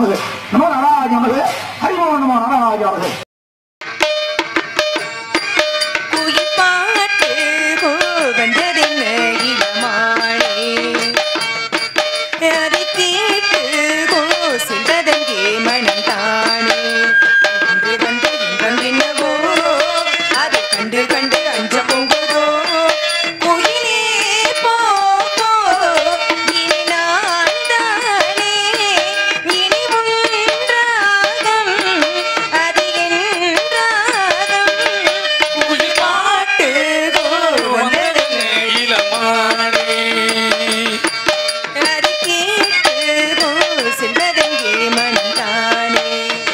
நமது நம நாராஜ நமது ஹரிமோ நம நாராஜ நமது குயிப்பாட்டு வந்ததென்ன இளமானே அதை கேட்டு செல்வதங்கே மனம் தானே இன்று வந்த இன்பம் என்னவோ அதை கண்டு கண்டு அஞ்ச பொங்குதோ குயிலே போ போ, இனி நான் தானே இனி உன்றாகம் அது என் ராகம் குயில் பாட்டு வந்ததென்ன இளமானே அது கேட்டு செல்வதங்கே மனம் தானே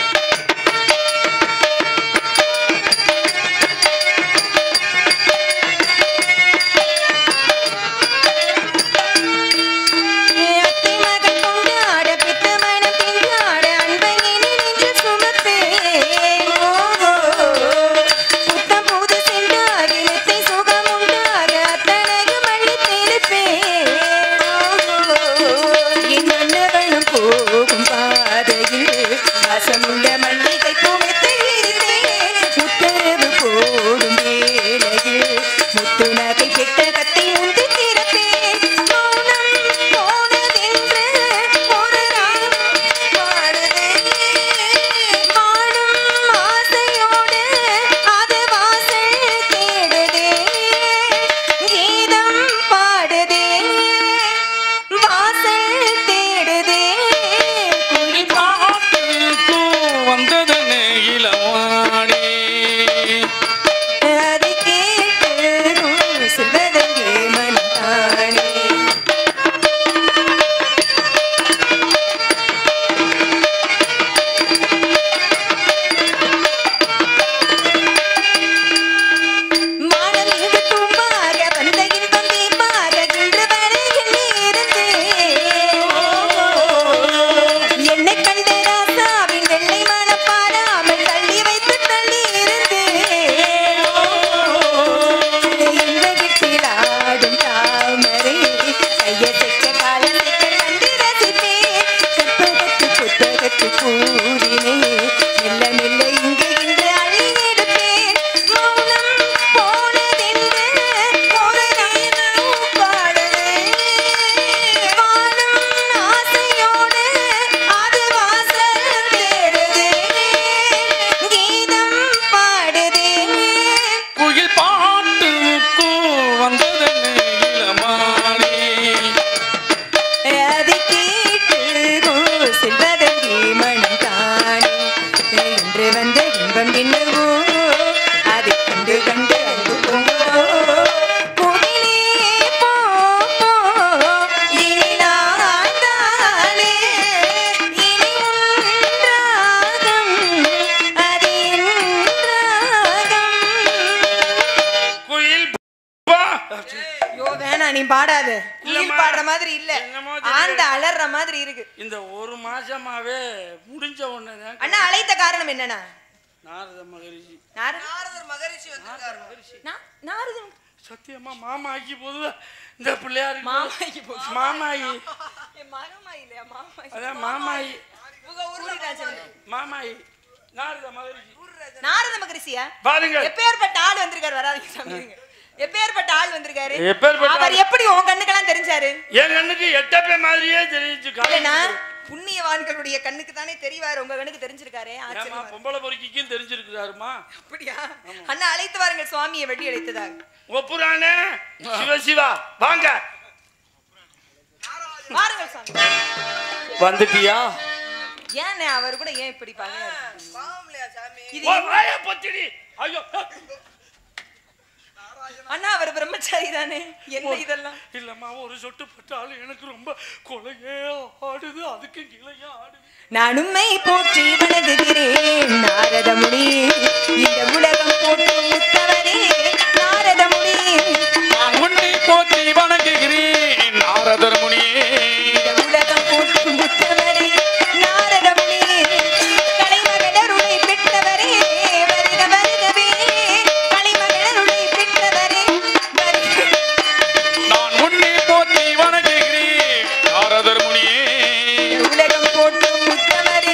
அத்தை மகன் கொண்டாட பித்த மனம் திண்டாட அன்பை இனி நெஞ்சில் சுமப்பேன். புத்தம் புது சென்றாக நித்தை சுகம் உண்டாக அத்தனையும் அள்ளித்தெடுப்பேன். என் மன்னவனும் போகும் பாதையில் வாசமுள்ள மல்லிகை பூமெத்தை விரித்தேன். முத்தரவு போடும் வேளையில் முத்து நகை கெட்ட கத்தை முந்தி திறப்பேன் மௌனம் போனதென்று ஒரு நாள் பாடுதே வாழும் ஆசையோடு அது வாசல் தேடுதே கீதம் பாடுதே வாசல் தேடுதே குயில் பாட்டுக்கு வந்ததனே இளமானே அதை கேட்டு செல்வதங்கே மனம் தானே மானம் இங்கு தும்பாக வந்த இன்பம் தீம்பாக இன்று வரை எண்ணியிருந்தேன் என்னை கண்ட ராசாவின் வெள்ளை மனம் பாராமல் தள்ளி வைத்து தள்ளி இருந்தேன் இந்த வீட்டில் ஆடும் தாமரை கையசைக்க காலசைக்க கண்டு ரசிப்பேன் கற்பகத்து புத்தகத்து கூறினே மெல்ல மெல்ல இங்கு இன்று அள்ளி எடுப்பேன் மௌனம் போனதென்று ஒரு நேரம் பாடுவே வாழும் ஆசையோடு அது வாசல் தேடுதே கீதம் பாடுதே குயில் பாட்டுக்கு வந்ததனே இளமானே அதை கேட்டு செல்வதங்கே மனம் தானே இன்று வந்த இன்பம் என்னவோ அதை கண்டு கண்டு அன்பு பொங்கோ குயிலே போ போ, இனி நான் தானே, இனி உன் ராகம், அது என் ராகம். குயில் பா ஐயோ வேணாம் நீ பாடாத குயில் இல்லம்மா. பாடுற மாதிரி இல்ல என்னமோ தெரியல. ஆந்த அலற மாதிரி இருக்கு இந்த ஒரு மாசமாவே முடிஞ்ச உடனே அண்ணா அழைத்த காரணம் என்னண்ணா நாரத மகரிஷி நாரதர் மகரிஷி வந்திருக்காரு நாரதன் சத்தியமா மாமாக்கி போது இந்த பிள்ளையாரு மாமாய்க்கு போச்சு. மாமாயி என் மகமாயி இல்லையா மாமாயி அதான் மாமாயி பூரிராஜன். மாமாயி நாரத மகரிஷி நாரத மகரிஷியா பாருங்க எப்பேற்பட்ட ஆள் வந்திருக்காரு வராதீங்க சாமி இருங்க. எப்பேற்பட்ட ஆள் வந்திருக்காரு எப்பேற்பட்ட அவர் ஆள்? எப்படி உன் கண்ணுக்கெல்லாம் தெரிஞ்சாரு என் கண்ணுக்கு எட்டப்பே மாதிரியே தெரிஞ்சு இல்லைன்னா புண்ணியவான்களுடைய கண்ணுக்கு தானே தெரிவாரு உங்க கண்ணுக்கு தெரிஞ்சிருக்காரே ஏமா ஆச்சரியமா இருக்கு. பொம்பளை பொறுக்கிக்கும் தெரிஞ்சிருக்கிறாருமா அப்படியா அண்ணா அழைத்து வாருங்கள் சுவாமியை வெட்டி அழைத்ததாக ஒப்புறானே சிவ சிவா வாங்க வாருங்கள் சுவாமி வந்துட்டியா ஏன் அவர் கூட ஏன் இப்படி பாருங்க இது ஓ, வாயை பொத்திடி ஐயோ அண்ணா அவர் பிரம்மச்சாரி தானே என்ன இதெல்லாம் இல்லம்மா ஒரு சொட்டு பட்டாலும் எனக்கு ரொம்ப கொலையே ஆடுது அதுக்கு கிளையா ஆடுது நான் உம்மை போற்றி வணங்குகிறேன் நாரத முனி இந்த உலகம் போற்று முத்தவரே நாரத முனி நான் உன்னை போற்றி வணங்குகிறேன் நாரதர் முனியே இந்த உலகம் போற்று முத்தவரே நாரத முனி கலைமகளருளை பெற்றவரே வருக வருகவே கலைமகளருளை பெற்றவரே வருக நான் உன்னை போற்றி வணங்குகிறேன் நாரதர் முனியே உலகம் போற்றும் முத்தமரே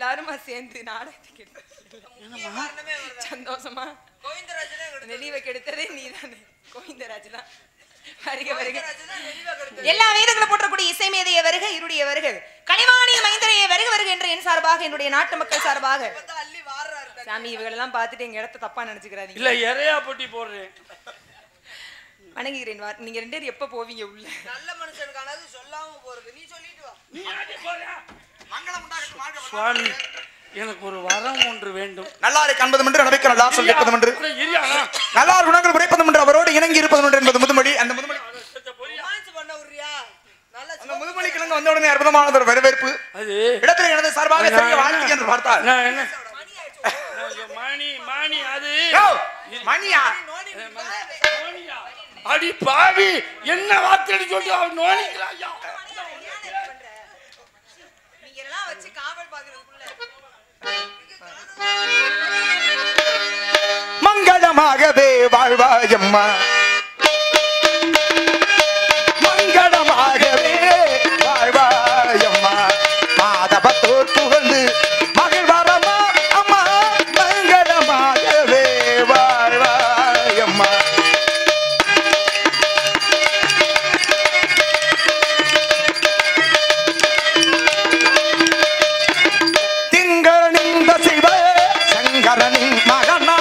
எல்லாருமா சேர்ந்து நாடகத்துக்கு எடுத்து சந்தோஷமா நெளிவை கெடுத்ததே நீதானே கோவிந்தராஜ் தான் வருக வருக எல்லா வேதங்களும் போற்றக்கூடிய இசை மேதைய வருக இருடைய வருக கனிவாணி மைந்தரைய வருக வருக என்று என் சார்பாக என்னுடைய நாட்டு மக்கள் சார்பாக சாமி இவங்களெல்லாம் பார்த்துட்டு எங்க இடத்த தப்பா நினைச்சுக்கிறாதீங்க இல்ல எறையா போட்டி போடுறேன் வணங்குகிறேன் வா- நீங்க ரெண்டு பேரும் எப்ப போவீங்க உள்ள நல்ல மனுஷனுக்கானது சொல்லாம போறது நீ சொல்லிட்டு வா நீ ஆடி போறியா? மங்களம் உண்டாகட்டும், வாழ்க வளமுடன். சுவாமி எனக்கு ஒரு வரம் ஒன்று வேண்டும் நல்லாரை காண்பதும் என்று நடக்க நல்லா சொல் கேட்பதும் என்று அட, இரியாண்ணா. நல்லார் குணங்கள் உரைப்பதும் என்று அவரோடு இணங்கி இருப்பதும் என்று என்பது முதுமொழி அந்த முதுமொழி அட, செத்த பொரியா. ரொமான்ஸ் பண்ண விடுறியா நல்ல அந்த முதுமொழி கிழங்கு வந்த உடனே அற்புதமானது ஒரு வரவேற்பு அது இடத்துல எனது சார்பாக நான் செய்ய வாழ்க்கை என்ன- என்று பார்த்தால் நான் என்ன நான் இங்க மணி மணி அது யோ, மணியா நோனியா? அடி பாவி என்ன வார்த்தை சொல்லி அவன் நோனிக்கிறாயா நீங்க எல்லாம் வச்சு காவல் பாக்குறதுக்குள்ள மங்களமாகவே வாழ்வாயம்மா மங்களமாகவே வாழ்வாயம்மா மாதவத்தோர் புகழ்ந்து மகிழ்வாரம்மா அம்மா மங்களமாகவே வாழ்வாயம்மா திங்களிந்த சிவ சங்கரனின் மகனா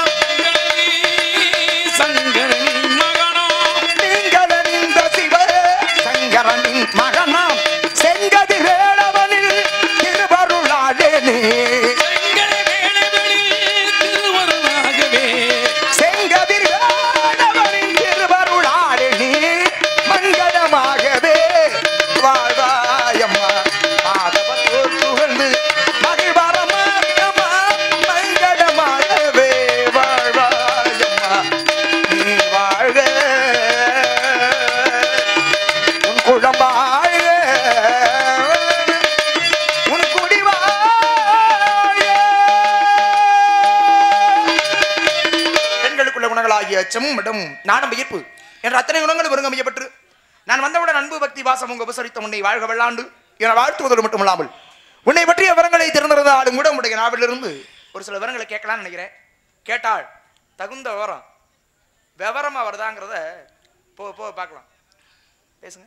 திங்களனிந்த சிவ சங்கரனின் மகனாம் செங்கதி வேளவனில் திருவருளாடனே செங்கதிர் வேளவனில் திருவருளாடனே மங்களமாகவே வாழ்வாயம்மா மாதவத்தோர் புகழ்ந்து மகிழ்வாரம்மா அம்மா, மங்களமாகவே வாழ்வாயம்மா நீ வாழ்க உன் குளம் வாழ்க உன் குடி வாழ்க பெண்களுக்குள்ள குணங்களாகிய அச்சமும் இடமும் நாணம் ஈர்ப்பு என்ற அத்தனை குணங்களும் ஒருங்கமையப்பட்டு நான் வந்தவுடன் அன்பு பக்தி வாசம் உங்க உபசரித்த உன்னை வாழ்க வெள்ளாண்டு என வாழ்த்துவதோடு மட்டுமல்லாமல் உன்னை பற்றிய விவரங்களை திறந்திருந்தாலும் கூட உடைய நாவிலிருந்து ஒரு சில விவரங்களை கேட்கலாம்னு நினைக்கிறேன் கேட்டால் தகுந்த விவரம் விவரமா வருதாங்கிறத போ போ பார்க்கலாம் பேசுங்க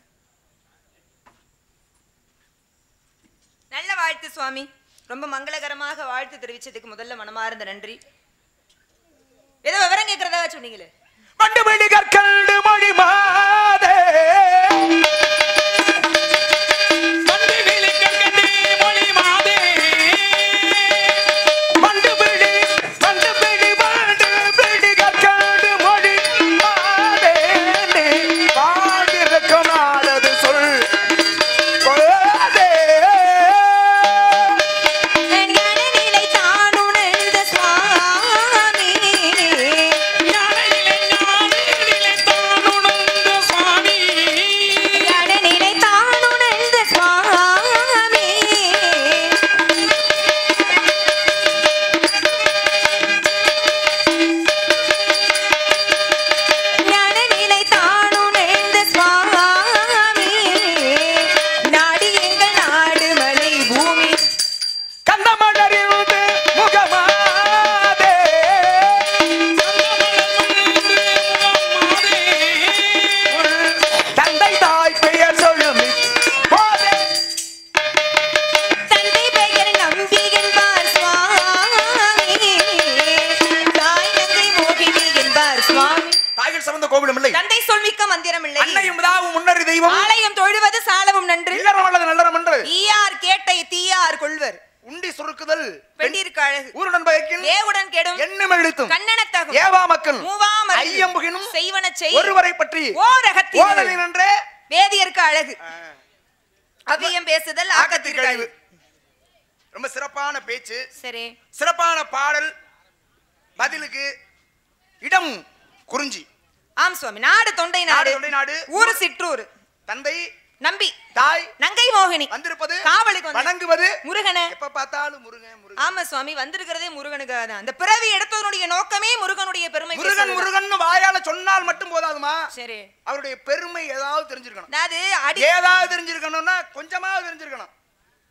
நல்ல வாழ்த்து சுவாமி ரொம்ப மங்களகரமாக வாழ்த்து தெரிவிச்சதுக்கு முதல்ல மனமார்ந்த நன்றி ஏதோ விவரம் கேட்கறதா சொன்னீங்களே மண்டுபிடி கற்கண்டு மொழி மாதே மண்டுபிடி மண்டுபிடி மண்டுபிடி கற்கண்டு மொழி மாதே பாடிருக்கும் நாளது சொல் கொள்ளாதே ஞானநிலை தானுணர்ந்த சுவாமி ஞானநிலை தானுணர்ந்த சுவாமி ஞானநிலை தானுணர்ந்த சுவாமி நாடி எங்கள் நாடு மலை பூமி கந்தமலரிருந்து முகமாதே தந்தை தாய் பெயர் சொல்லும் போதே தந்தை பெயர் நம்பி என்பார் சுவாமி தாய் நங்கை மோகினி என்பார் சுவாமி தாய்கள் சிறந்த கோவிலும் இல்லை தந்தை சொல்மிக்க மந்திரம் இல்லை அன்னையும் தாவும் முன்னறி தெய்வம் ஆலயம் தொழுவது சாலவும் நன்று இல்லறம் அல்லது நல்லறம் என்று ஈயார் கேட்டை தீயார் கொள்வர் உண்டி சுருக்குதல் பெண்டிற்கு அழகு ஊருடன் பயக்கின் ஏவுடன் கெடும் எண்ணும் எழுத்தும் கண்ணனத்தகும் ஏவா மக்கள் மூவாம் அறிவு. ஐயம்புகினும் செய்வன செய் ஒருவரை பற்றி ஓரகத்தில் ஓதலின் என்றே வேதியருக்கு அழகு அவ்வியம் பேசுதல் ஆக்கத்திற்கு கழிவு அழகு ரொம்ப சிறப்பான பேச்சு சரி சிறப்பான பாடல் பதிலுக்கு இடம் குறிஞ்சி ஆம் சுவாமி நாடு தொண்டை நாடு நாடு தொண்டை நாடு. ஊரு சிற்றூர் தந்தை நம்பி தாய் நங்கை மோகினி வந்திருப்பது காவலுக்கு வந்து- வணங்குவது முருகனை எப்ப பார்த்தாலும் முருகன் முருகன் ஆமா சுவாமி வந்திருக்கிறதே முருகனுக்காக தான் அந்த பிறவி எடுத்தவனுடைய நோக்கமே முருகனுடைய பெருமை முருகன் பேசுறதுதான். முருகன் வாயால சொன்னால் மட்டும் போதாதுமா சரி அவருடைய பெருமை ஏதாவது தெரிஞ்சிருக்கணும் அதாவது அடி ஏதாவது தெரிஞ்சிருக்கணும்னா கொஞ்சமாவது தெரிஞ்சிருக்கணும்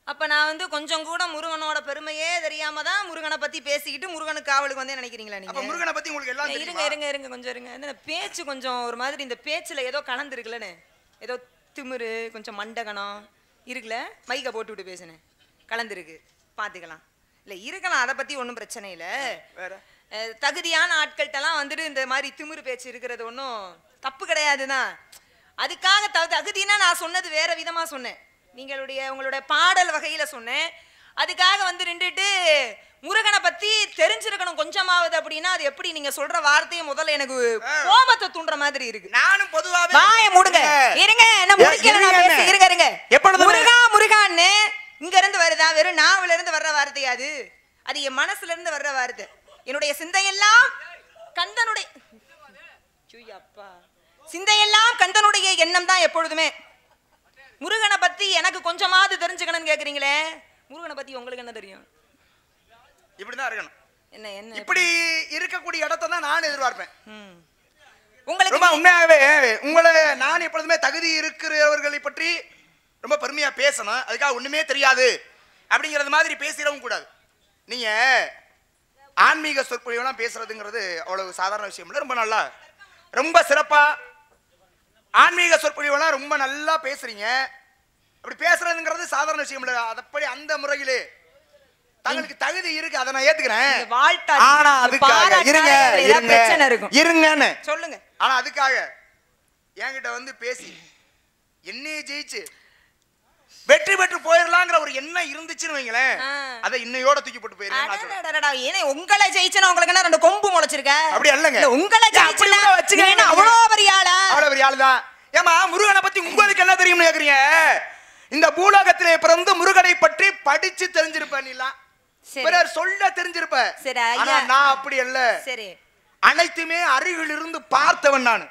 அப்ப நான் வந்து கொஞ்சம் கூட முருகனோட பெருமையே தெரியாம தான் முருகனை பத்தி பேசிக்கிட்டு முருகனுக்கு காவலுக்கு வந்தே நினைக்கிறீங்களா அப்ப நீங்க முருகனை பத்தி உங்களுக்கு எல்லாம் ஏய், இருங்க தெரியுமா இருங்க இருங்க கொஞ்சம் இருங்க இந்த பேச்சு கொஞ்சம் ஒரு மாதிரி இந்த பேச்சுல ஏதோ கலந்துருக்குல்லண்ணே ஏதோ திமிரு கொஞ்சம் மண்டகனம் இருக்குல்ல மைக்க போட்டு விட்டு பேசுனேன் கலந்துருக்கு பாத்துக்கலாம் இல்ல இருக்கலாம் அதை பத்தி ஒன்றும் பிரச்சனை இல்ல வேற அஹ், தகுதியான ஆட்கள்கிட்டலாம் வந்துட்டு இந்த மாதிரி திமிரு பேச்சு இருக்கிறது ஒன்றும் தப்பு கிடையாதுதான் அதுக்காக த தகுதினா நான் சொன்னது வேற விதமா சொன்னேன் நீங்களுடைய உங்களுடைய பாடல் வகையில சொன்னேன் அதுக்காக வந்து நின்றுட்டு முருகனை பத்தி தெரிஞ்சிருக்கணும் கொஞ்சமாவது அப்படின்னா அது எப்படி நீங்க சொல்ற வார்த்தையை முதல்ல எனக்கு கோபத்தை தூண்டுற மாதிரி இருக்கு நானும் பொதுவாவே வாய மூடுங்க இருங்க என்ன ஏ, முடிக்கல நான் இருங்க பேசி என்ன? இருங்க இருங்க எப்பொழுதுமே- முருகா முருகான்னு இங்க இருந்து வருதா வெறும் நாவுல இருந்து வர்ற வார்த்தை அது அது என் மனசுல இருந்து வர்ற வார்த்தை என்னுடைய சிந்தையெல்லாம் கந்தனுடைய ஐயோ, அப்பா சிந்தையெல்லாம் கந்தனுடைய எண்ணம் தான் எப்பொழுதுமே முருகனை பத்தி எனக்கு கொஞ்சமாவது தெரிஞ்சுக்கணும்னு கேக்குறீங்களே முருகனை பத்தி உங்களுக்கு என்ன தெரியும் இப்படிதான் இருக்கணும் என்ன என்ன இப்படி இருக்கக்கூடிய இடத்தை தான் நான் எதிர்பார்ப்பேன் ம். உங்களுக்கு ரொம்ப உண்மையாகவே உங்களை நான் எப்பொழுதுமே தகுதி இருக்கிறவர்களை பற்றி ரொம்ப பெருமையா பேசணும் அதுக்காக ஒண்ணுமே தெரியாது அப்படிங்கிறது மாதிரி பேசிடவும் கூடாது நீங்க ஆன்மீக சொற்பொழிவெல்லாம் பேசுறதுங்கிறது அவ்வளவு சாதாரண விஷயம் இல்லை ரொம்ப நல்லா ரொம்ப சிறப்பா ஆன்மீக சொற்பொழிவெல்லாம் ரொம்ப நல்லா பேசுறீங்க அப்படி பேசுறதுங்கிறது சாதாரண விஷயம் இல்லை அதப்படி அந்த முறையிலே தங்களுக்கு தகுதி இருக்கு அதை நான் ஏத்துக்கிறேன் நீங்க வாழ்த்தாது, ஆனா நீங்க அதுக்காக பாராட்டாத இருங்க ஏதாவது இருங்க பிரச்சனை இருக்கும். இருங்கன்னு சொல்லுங்க ஆனா அதுக்காக என்கிட்ட வந்து பேசி என்னையே ஜெயிச்சு வெற்றி பெற்று போயிடலாங்கிற ஒரு எண்ணம் இருந்துச்சுன்னு வைங்களேன் ஆ. அதை இன்னையோட தூக்கி போட்டு போயிருங்க அடடடடடா, ஏனே உங்களை ஜெயிச்சனா உங்களுக்கு என்ன ரெண்டு கொம்பு முளைச்சிருக்க அப்படி அல்லங்க. இல்ல, உங்களை ஏன் அப்படி ஜெயிச்சனா கூட வச்சுக்கங்க நீங்க என்ன நீங்க. அவ்வளோ பெரிய ஆளா அவ்வளவு பெரிய ஆளுதான் ஏமா முருகனை பத்தி உங்களுக்கு என்ன தெரியும்னு கேக்குறீங்க இந்த பூலோகத்திலே பிறந்து முருகனை பற்றி படிச்சு தெரிஞ்சிருப்ப நீலாம் சரி. பிறர் சொல்ல தெரிஞ்சிருப்ப சரி, ஐயா. ஆனா நான் அப்படி அல்ல சரி அனைத்துமே அருகில் இருந்து பார்த்தவன் நான்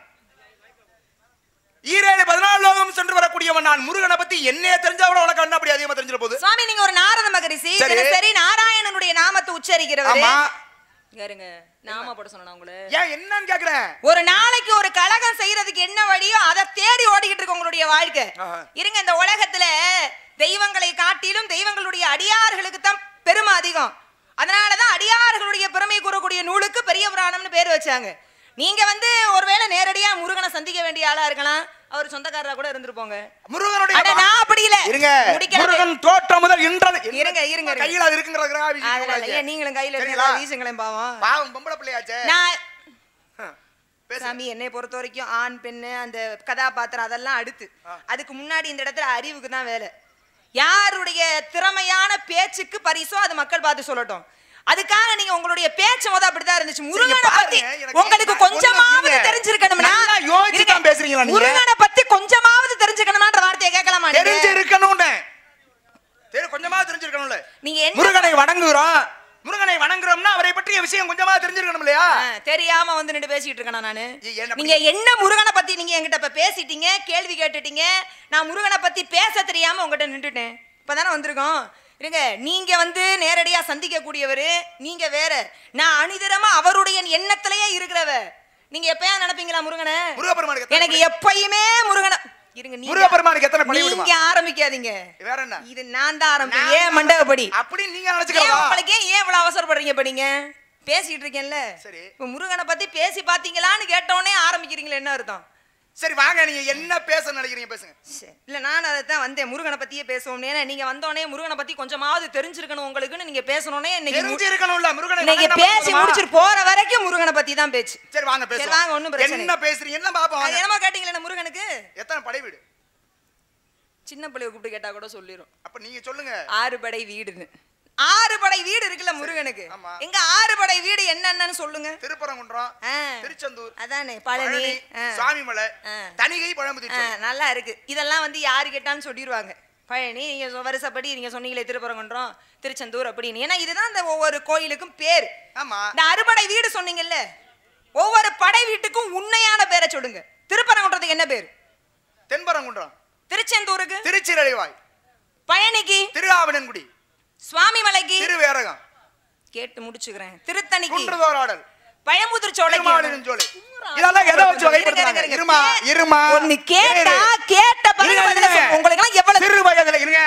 ஈரேழு பதினாலு லோகம் சென்று வரக்கூடியவன் நான் முருகனை பத்தி என்னைய தெரிஞ்சா கூட உனக்கு என்ன அப்படி அதிகமா தெரிஞ்சிட போகுது சுவாமி நீங்க ஒரு நாரத மகரிஷி சரி. சரி நாராயணனுடைய நாமத்தை உச்சரிக்கிறவரு ஆமா இங்க இருங்க நாம போட சொன்னா உங்களை ஏன் என்னன்னு கேக்குறேன் ஒரு நாளைக்கு ஒரு கலகம் செய்யறதுக்கு என்ன வழியோ அதை தேடி ஓடிக்கிட்டு இருக்கு உங்களுடைய வாழ்க்கை ஆஹா. இருங்க இந்த உலகத்துல தெய்வங்களை காட்டிலும் தெய்வங்களுடைய அடியார்களுக்கு தான் பெருமை அதிகம் அதனாலதான் அடியார்களுடைய பெருமை கூறக்கூடிய நூலுக்கு பெரிய புராணம்னு பேர் வச்சாங்க நீங்க வந்து ஒருவேளை நேரடியா முருகனை சந்திக்க வேண்டிய ஆளா இருக்கலாம் அவர் சொந்தக்காரரா கூட இருந்திருப்போங்க முருகனுடைய அட, நான் அப்படி இல்ல. இருங்க முடிக்கல. முருகன் தோற்றம் முதல் இன்றது இருங்க, இருங்க, இருங்க. கையில அது இருக்குங்கிறதுக்காக வீசிட்டு அதனால போகாதீங்க. ஏன் நீங்களும் கையில சரிங்களா? இருக்க வீசுங்களேன் பாவம் பாவம் பொம்பளை பிள்ளையாச்சே நான் ஹம். பேசு. சாமி என்னை பொறுத்த வரைக்கும் ஆண் பெண்ணு அந்த கதாபாத்திரம் அதெல்லாம் அடுத்து அதுக்கு முன்னாடி இந்த இடத்துல அறிவுக்கு தான் வேலை யாருடைய திறமையான பேச்சுக்கு பரிசோ அது மக்கள் பார்த்து சொல்லட்டும் அதுக்காக நீங்க உங்களுடைய பேச்சு முத அப்படிதான் இருந்துச்சு முருகனை பாருங்க, பத்தி எனக்கு உங்களுக்கு ஒண்ணும் கொஞ்சமாவது இல்ல. தெரிஞ்சிருக்கணும்னா நல்லா யோசிச்சு இருங்க. தான் பேசுறீங்களா நீங்க? முருகனை பத்தி கொஞ்சமாவது தெரிஞ்சுக்கணுமான்ற வார்த்தையை கேட்கலாமா நீங்க? தெரிஞ்சு இருக்கணும்னு சரி கொஞ்சமா தெரிஞ்சிருக்கணும்ல நீங்க என்ன முருகனை வணங்குகிறோம் முருகனை வணங்குறோம்னா அவரை பற்றிய விஷயம் கொஞ்சமா தெரிஞ்சிருக்கணும் இல்லையா ஆ, தெரியாம வந்து நின்று பேசிட்டு இருக்கேனா நானு ஏ, என்ன நீங்க என்ன முருகனை பத்தி நீங்க என்கிட்ட இப்ப பேசிட்டீங்க கேள்வி கேட்டுட்டீங்க நான் முருகனை பத்தி பேச தெரியாம உங்ககிட்ட நின்றுட்டேன் இப்பதானே வந்திருக்கோம் இருங்க நீங்க வந்து நேரடியா சந்திக்க கூடியவரு நீங்க வேற நான் அனிதரமா அவருடைய எண்ணத்திலேயே இருக்கிறவ நீங்க எப்பயா நினைப்பீங்களா முருகனை முருகப்பெருமானுக்கு எத்தனை எனக்கு எப்பயுமே முருகனை இருங்க நீங்க- முருகப்பெருமானுக்கு எத்தனை பழி விடுமா? நீங்க ஆரம்பிக்காதீங்க வேற என்ன இது நான் தான் ஆரம்பிச்சேன் நான் ஏன் தான் மண்டபப்படி அப்படி நீங்க ஏன் நினைச்சுக்கிறதா உங்களுக்கு ஏன் ஏன் இவ்வளவு அவசரப்படுறீங்க இப்ப நீங்க பேசிட்டு இருக்கேன்ல சரி. இப்ப முருகனை பத்தி பேசி பாத்தீங்களான்னு கேட்டோடனே ஆரம்பிக்கிறீங்களே என்ன அர்த்தம் சரி வாங்க நீங்க என்ன பேச நினைக்கிறீங்க பேசுங்க சே, இல்ல நான் அதை தான் வந்தேன் முருகனை பத்தியே பேசுவோம் ஏன்னா நீங்க வந்தோடனே முருகனை பத்தி கொஞ்சமாவது தெரிஞ்சிருக்கணும் உங்களுக்குன்னு நீங்க பேசணும்னே இன்னைக்கு மு- தெரிஞ்சு இருக்கணும்ல முருகனை இன்னைக்கு வணங்கினா பேசி போதுமா? முடிச்சிட்டு போற வரைக்கும் முருகனை பத்தி தான் பேச்சு சரி வாங்க சரி, பேசுவோம் வாங்க, ஒண்ணும் பிரச்சனை என்ன பேசுறீங்க என்ன பாப்போம் அது வாங்க. என்னமோ கேட்டீங்களே முருகனுக்கு எத்தனை படை வீடு சின்ன பிள்ளைய கூப்பிட்டு கேட்டா கூட சொல்லிரும் அப்ப நீங்க சொல்லுங்க ஆறு படை வீடுன்னு ஆறு படை வீடு இருக்குல்ல முருகனுக்கு ஆமா. எங்க ஆறு படை வீடு என்னென்னு சொல்லுங்க திருப்பரங்குன்றம் ஆ. திருச்செந்தூர் அதானே பழனி பழனி ஆ. சுவாமிமலை ஆ. தனிகை பழமுதிர் ஆ, நல்லா இருக்கு இதெல்லாம் வந்து யாரு கேட்டான்னு சொல்லிடுவாங்க பழனி நீங்க சொ- வருஷப்படி நீங்க சொன்னீங்களே திருப்பரங்குன்றம் திருச்செந்தூர் அப்படின்னு ஏன்னா இதுதான் இந்த ஒவ்வொரு கோயிலுக்கும் பேர் ஆமா இந்த அறுபடை வீடு சொன்னீங்கல்ல ஒவ்வொரு படை வீட்டுக்கும் உண்மையான பேரை சொல்லுங்க திருப்பரங்குன்றத்துக்கு என்ன பேர் தென்பரங்குன்றம் திருச்செந்தூருக்கு திருச்சிரலைவாய் பழனிக்கு திருஆவணன்குடி சுவாமிமலைக்கு திருவேரகம் கேட்டு முடிச்சுக்கிறேன் திருத்தணிக்கு குன்றுதோராடல் பழமுதிர் சோலைக்கு திருமாலிருஞ்சோலை இதெல்லாம் எதை வச்சு வகைப்படுத்துறாங்க இருங்க, இருங்க. இருமா இருமா ஒண்ணு கேட்டா இரு. கேட்ட பிறகு இருங்க, பதில இருங்க. சொல்லு. உங்களுக்கு எல்லாம் எவ்வளவு சிறு வயதுல இருங்க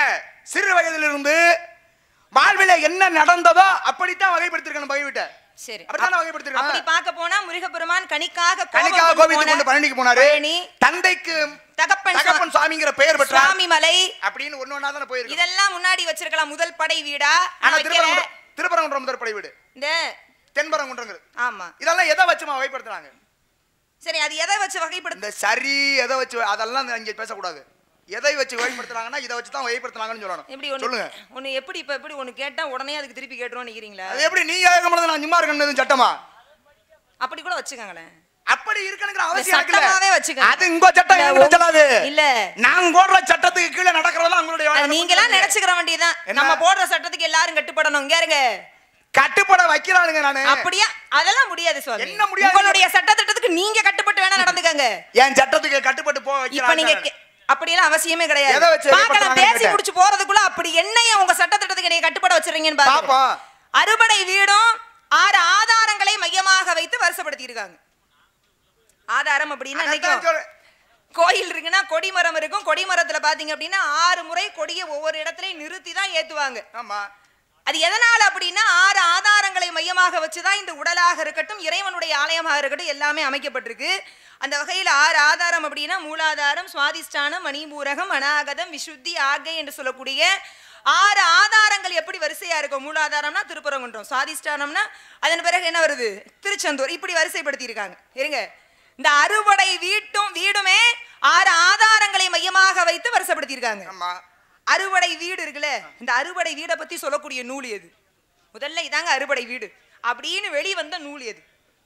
சிறு வயதிலிருந்து வாழ்வில என்ன நடந்ததோ அப்படித்தான் வகைப்படுத்திருக்கணும் பகைவிட்ட சரி அப்படித்தானே வகைப்படுத்திருக்காங்க? அப்படி பார்க்க போனா முருகப்பெருமான் கணிக்காக கோபம் கணிக்காக கொண்டு கோபித்து போன கொண்டு பழனிக்கு போனாரு பழனி, தந்தைக்கு தகப்பன் சுவா- தகப்பன் சுவாமிங்கிற பெயர் பெற்றார் சுவாமி மலை அப்படின்னு ஒண்ணு ஒண்ணா தானே போயிருக்கு இதெல்லாம் முன்னாடி வச்சிருக்கலாம் முதல் படை வீடா ஆனா நான் வைக்கிறேன். திருப்பரங்குன்றம் திருப்பரங்குன்றம் முதல் படை வீடு இந்த தென்பரங்குன்றங்கிறது ஆமா இதெல்லாம் எதை வச்சுமா வகைப்படுத்துறாங்க சரி அது எதை வச்சு வகைப்படுத்த இந்த சரி எதை வச்சு அதெல்லாம் இங்க பேசக்கூடாது எதை வச்சு வகைப்படுத்துறாங்கன்னா இதை வச்சு தான் வகைப்படுத்துறாங்கன்னு சொல்லணும் எப்படி ஒண்ணு சொல்லுங்க ஒண்ணு எப்படி இப்ப எப்படி ஒண்ணு கேட்டா உடனே அதுக்கு திருப்பி கேட்டுருவோம் நிக்கிறீங்களா அது எப்படி நீ கேட்கும் நான் சும்மா இருக்கணும் சட்டமா அப்படி கூட வச்சுக்கோங்களேன் அப்படி இருக்கணுங்கிற அவசியம் சட்டமாவே இருக்குல்ல வச்சுக்கோங்க. அது உங்க சட்டம் இல்ல, எங்களுக்கு உங்க- சொல்லாது இல்ல. நாங்க போடுற சட்டத்துக்கு கீழே நடக்கிறதெல்லாம் உங்களுடைய அது வேலை. நீங்களாம் நினைச்சுக்கிற வேண்டியதுதான் என்ன? நம்ம போடுற சட்டத்துக்கு எல்லாரும் கட்டுப்படணும் இங்க இருங்க கட்டுப்பட வைக்கிறானுங்க நானு அப்படியா அதெல்லாம் முடியாது சுவாமி என்ன முடியாது? உங்களுடைய சட்டத்திட்டத்துக்கு நீங்க கட்டுப்பட்டு வேணா நடந்துக்கங்க என் சட்டத்துக்கு கட்டுப்பட்டு போ இப்ப நீங்க வைக்கிறாங்க கே- அப்படியெல்லாம் அவசியமே கிடையாது எதை வச்சு பார்க்கலாம் வெளிப்படுத்துறாங்கன்னு பேசி கேட்டேன். முடிச்சு போறதுக்குள்ள அப்படி என்னைய உங்க சட்டத்திட்டத்துக்கு நீங்க கட்டுப்பட வச்சிருங்கன்னு பாப்போம் பாப்போம். அறுபடை வீடும் ஆறு ஆதாரங்களை மையமாக வைத்து வருஷப்படுத்தி இருக்காங்க ஆதாரம் அப்படின்னா அதைத்தான் நினைக்கும் சொல்றேன். கோயில் இருக்குன்னா கொடிமரம் இருக்கும் கொடிமரத்துல பாத்தீங்க அப்படின்னா ஆறு முறை கொடியை ஒவ்வொரு இடத்துலயும் நிறுத்தி தான் ஏத்துவாங்க ஆமா அது எதனால அப்படின்னா ஆறு ஆதாரங்களை மையமாக வச்சுதான் இந்த உடலாக இருக்கட்டும் இறைவனுடைய ஆலயமாக இருக்கட்டும் எல்லாமே அமைக்கப்பட்டிருக்கு அந்த வகையில் ஆறு ஆதாரம் அப்படின்னா மூலாதாரம் சுவாதிஷ்டானம் மணிபூரகம் அநாகதம் விசுத்தி ஆகை என்று சொல்லக்கூடிய ஆறு ஆதாரங்கள் எப்படி வரிசையா இருக்கும் மூலாதாரம்னா திருப்பரங்குன்றம் சுவாதிஷ்டானம்னா அதன் பிறகு என்ன வருது திருச்செந்தூர் இப்படி வரிசைப்படுத்தி இருக்காங்க இருங்க இந்த அறுபடை வீட்டும் வீடுமே ஆறு ஆதாரங்களை மையமாக வைத்து வரிசைப்படுத்தி இருக்காங்க ஆமா அறுபடை வீடு இருக்குல்ல இந்த அறுபடை வீடை பத்தி சொல்லக்கூடிய நூல் எது முதல்ல இதாங்க அறுபடை வீடு அப்படின்னு வெளிவந்த நூல் எது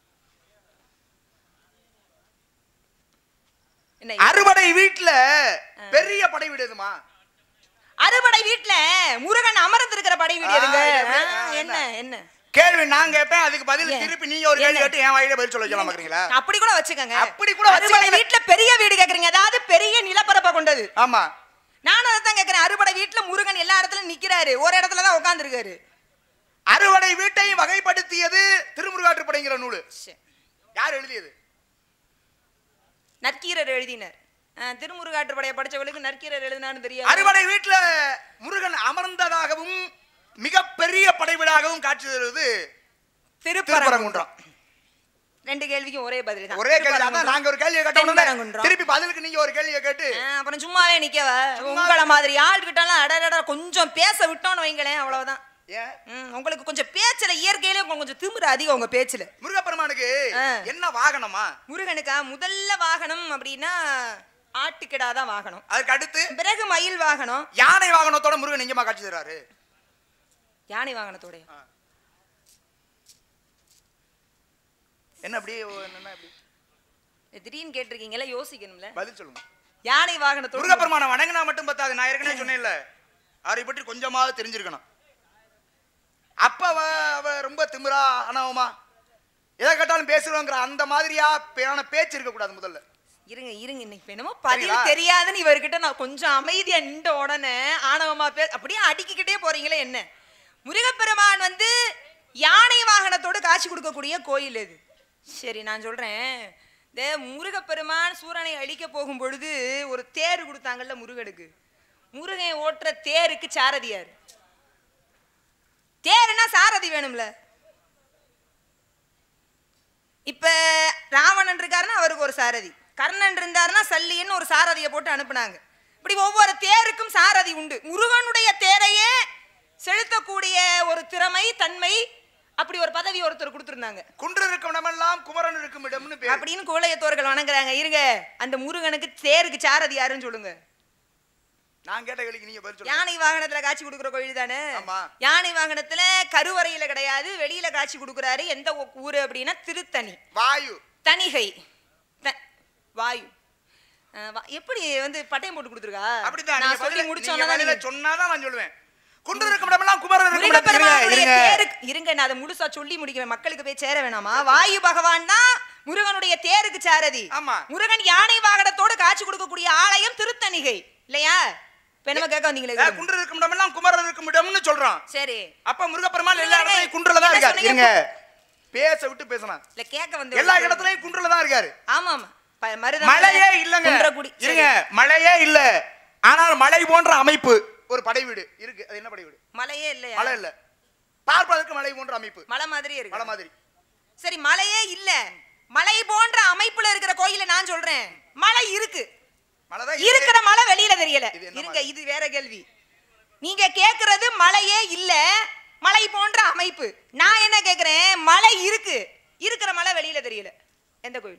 என்ன இது? அறுபடை வீட்டுல பெரிய படை வீடுமா அறுபடை வீட்டுல முருகன் அமர்ந்திருக்கிற படை வீடு எதுங்க ஆ, இது எப்படி? ஆ, ஆ, என்ன என்ன கேள்வி நான் கேட்பேன் அதுக்கு பதில் ஏன்? திருப்பி நீங்க ஒரு கேள்வி என்ன? கேட்டு என் வாயில பதில் சொல்ல வைக்கலாம் பாக்குறீங்களா அப்படி கூட வச்சுக்கோங்க அப்படி கூட அறுபடை வச்சுக்கங்க. வீட்டுல பெரிய வீடு கேக்குறீங்க அதாவது பெரிய நிலப்பரப்பை கொண்டது ஆமா நானும் அதான் கேக்குறேன் அறுபடை வீட்டுல முருகன் எல்லா இடத்துலயும் நிக்கிறாரு ஒரு இடத்துல தான் உட்கார்ந்துருக்காரு அறுவடை வீட்டையும் வகைப்படுத்தியது திருமுருகாற்றுப்படைங்கிற நூலு யார் எழுதியது நற்கீரர் எழுதினார் அஹ், திருமுருகாற்றுப்படையை படிச்சவங்களுக்கு நற்கீரர் எழுதினான்னு தெரியாது அறுவடை வீட்டுல முருகன் அமர்ந்ததாகவும் மிகப்பெரிய படைவீடாகவும் காட்சி தருவது திருப்பரங்குன்றம் திருப்பரங்குன்றம் ரெண்டு கேள்விக்கும் ஒரே பதில் தான் ஒரே கேள்வி அதான் நாங்க ஒரு கேள்வியை கேட்டோம் தென்பரங்குன்றம். திருப்பி பதிலுக்கு நீங்க ஒரு கேள்வியை கேட்டு அஹ், அப்புறம் சும்மாவே நிக்கவா உங்களை மாதிரி ஆள்கிட்டலாம் அடடடா கொஞ்சம் பேச விட்டோம்னு வைங்களேன் அவ்வளவுதான் ஏன் ம், உங்களுக்கு கொஞ்சம் பேச்சுல இயற்கையிலே உங்களுக்கு கொஞ்சம் திமிரு அதிகம் உங்க பேச்சுல முருகப்பெருமானுக்கு ஆ. என்ன வாகனமா முருகனுக்கா முதல்ல வாகனம் அப்படின்னா ஆட்டுக்கிடா தான் வாகனம் அதுக்கு அடுத்து பிறகு மயில் வாகனம் யானை வாகனத்தோட முருகன் எங்கேயுமா காட்சி தர்றாரு யானை வாகனத்தோட என்ன அப்படி என்ன அப்படி திடீர்னு கேட்டிருக்கீங்கல்ல யோசிக்கணும்ல பதில் சொல்லுங்க யானை வாகனத்தோட முருகப்பெருமானை வணங்கினா மட்டும் பத்தாது நான் ஏற்கனவே சொன்னேன்ல அவரை பற்றி கொஞ்சமாவது தெரிஞ்சிருக்கணும் அப்ப அவ அவ ரொம்ப திமிரா அனாவமா எதை கேட்டாலும் பேசுறோங்கிற அந்த மாதிரியா பேரான பேச்சு இருக்க கூடாது முதல்ல இருங்க இருங்க இன்னைக்கு என்னமோ பதில் சரிங்களா? தெரியாதுன்னு இவர்கிட்ட நான் கொஞ்சம் அமைதியா நின்ற உடனே ஆணவமா பே அப்படியே அடிக்கிக்கிட்டே போறீங்களே என்ன முருகப்பெருமான் வந்து யானை வாகனத்தோடு காட்சி கொடுக்கக்கூடிய கோயில் இது சரி நான் சொல்றேன் இந்த முருகப்பெருமான் சூரனை அழிக்க போகும் பொழுது ஒரு தேர் கொடுத்தாங்கல்ல முருகனுக்கு முருகன் ஓட்டுற தேருக்கு சாரதியார் தேருன்னா சாரதி வேணும்ல இப்ப ராவணன் இருக்காருன்னா அவருக்கு ஒரு சாரதி கர்ணன் இருந்தாருன்னா சல்லின்னு ஒரு சாரதியை போட்டு அனுப்புனாங்க இப்படி ஒவ்வொரு தேருக்கும் சாரதி உண்டு முருகனுடைய தேரையே செலுத்தக்கூடிய ஒரு திறமை தன்மை அப்படி ஒரு பதவி ஒருத்தர் கொடுத்திருந்தாங்க குன்று இருக்கும் இடமெல்லாம் குமரன் இருக்கும் இடம்னு பேர் அப்படின்னு கோழையத்தோர்கள் வணங்குறாங்க இருங்க அந்த முருகனுக்கு தேருக்கு சாரதி யாருன்னு சொல்லுங்க நான் கேட்ட கேள்விக்கு நீங்க பதில் சொல்லுங்க யானை வாகனத்துல காட்சி கொடுக்குற கோயில் தானே ஆமா. யானை வாகனத்துல கருவறையில கிடையாது வெளியில காட்சி கொடுக்குறாரு எந்த ஊ- ஊரு அப்படின்னா திருத்தணி வாயு தணிகை த- வாயு அஹ் வா- எப்படி வந்து பட்டயம் போட்டு கொடுத்துருக்கா அப்படித்தான் நான் நீங்க சொல்லி பதில- நீங்க முடிச்சோன்னா பதில சொன்னாதான் நான் சொல்லுவேன் குன்று இருக்கும் இடமெல்லாம் குமரன் இருக்கும் இடம் முருகப்பெருமானுடைய இருங்க, இருங்க. தேருக்கு இருங்க நான் அதை முழுசா சொல்லி முடிக்கிறேன் மக்களுக்கு போய் சேர வேணாமா வாயு பகவான் தான் முருகனுடைய தேருக்கு சாரதி ஆமா. முருகன் யானை வாகனத்தோடு காட்சி கொடுக்கக்கூடிய ஆலயம் திருத்தணிகை இல்லையா இப்ப என்னமோ கேட்க வந்தீங்களே ஏ, கேளுங்க. குன்று இருக்கும் இடமெல்லாம் குமரன் இருக்கும் இடம்னு சொல்றான் சரி அப்ப முருகப்பெருமான் எல்லா இருங்க, இடத்துலயும் குன்றுல தான் என்ன இருக்காரு சொன்னீங்க? இருங்க பேச விட்டு பேசணும் இல்ல கேட்க வந்து எல்லா இடத்துலயும் குன்றுல தான் இருக்காரு ஆமா ஆமா ப- மருதமலை, மழையே இல்லங்க குன்றக்குடி. சரி. இருங்க மழையே இல்ல ஆனால் மழை போன்ற அமைப்பு ஒரு படை வீடு இருக்கு அது என்ன படை வீடு மலையே இல்லையா மலை இல்ல பார்ப்பதற்கு மலை போன்ற அமைப்பு மலை மாதிரியே மலை இருக்கு மாதிரி சரி மலையே இல்ல மலை போன்ற அமைப்புல இருக்கிற கோயில நான் சொல்றேன் மலை இருக்கு மலை தான் இருக்கிற மலை வெளியில தெரியல இது என்ன இருங்க இது வேற கேள்வி நீங்க கேக்குறது மலையே இல்ல மலை போன்ற அமைப்பு நான் என்ன கேக்குறேன் மலை இருக்கு இருக்கிற மலை வெளியில தெரியல எந்த கோயில்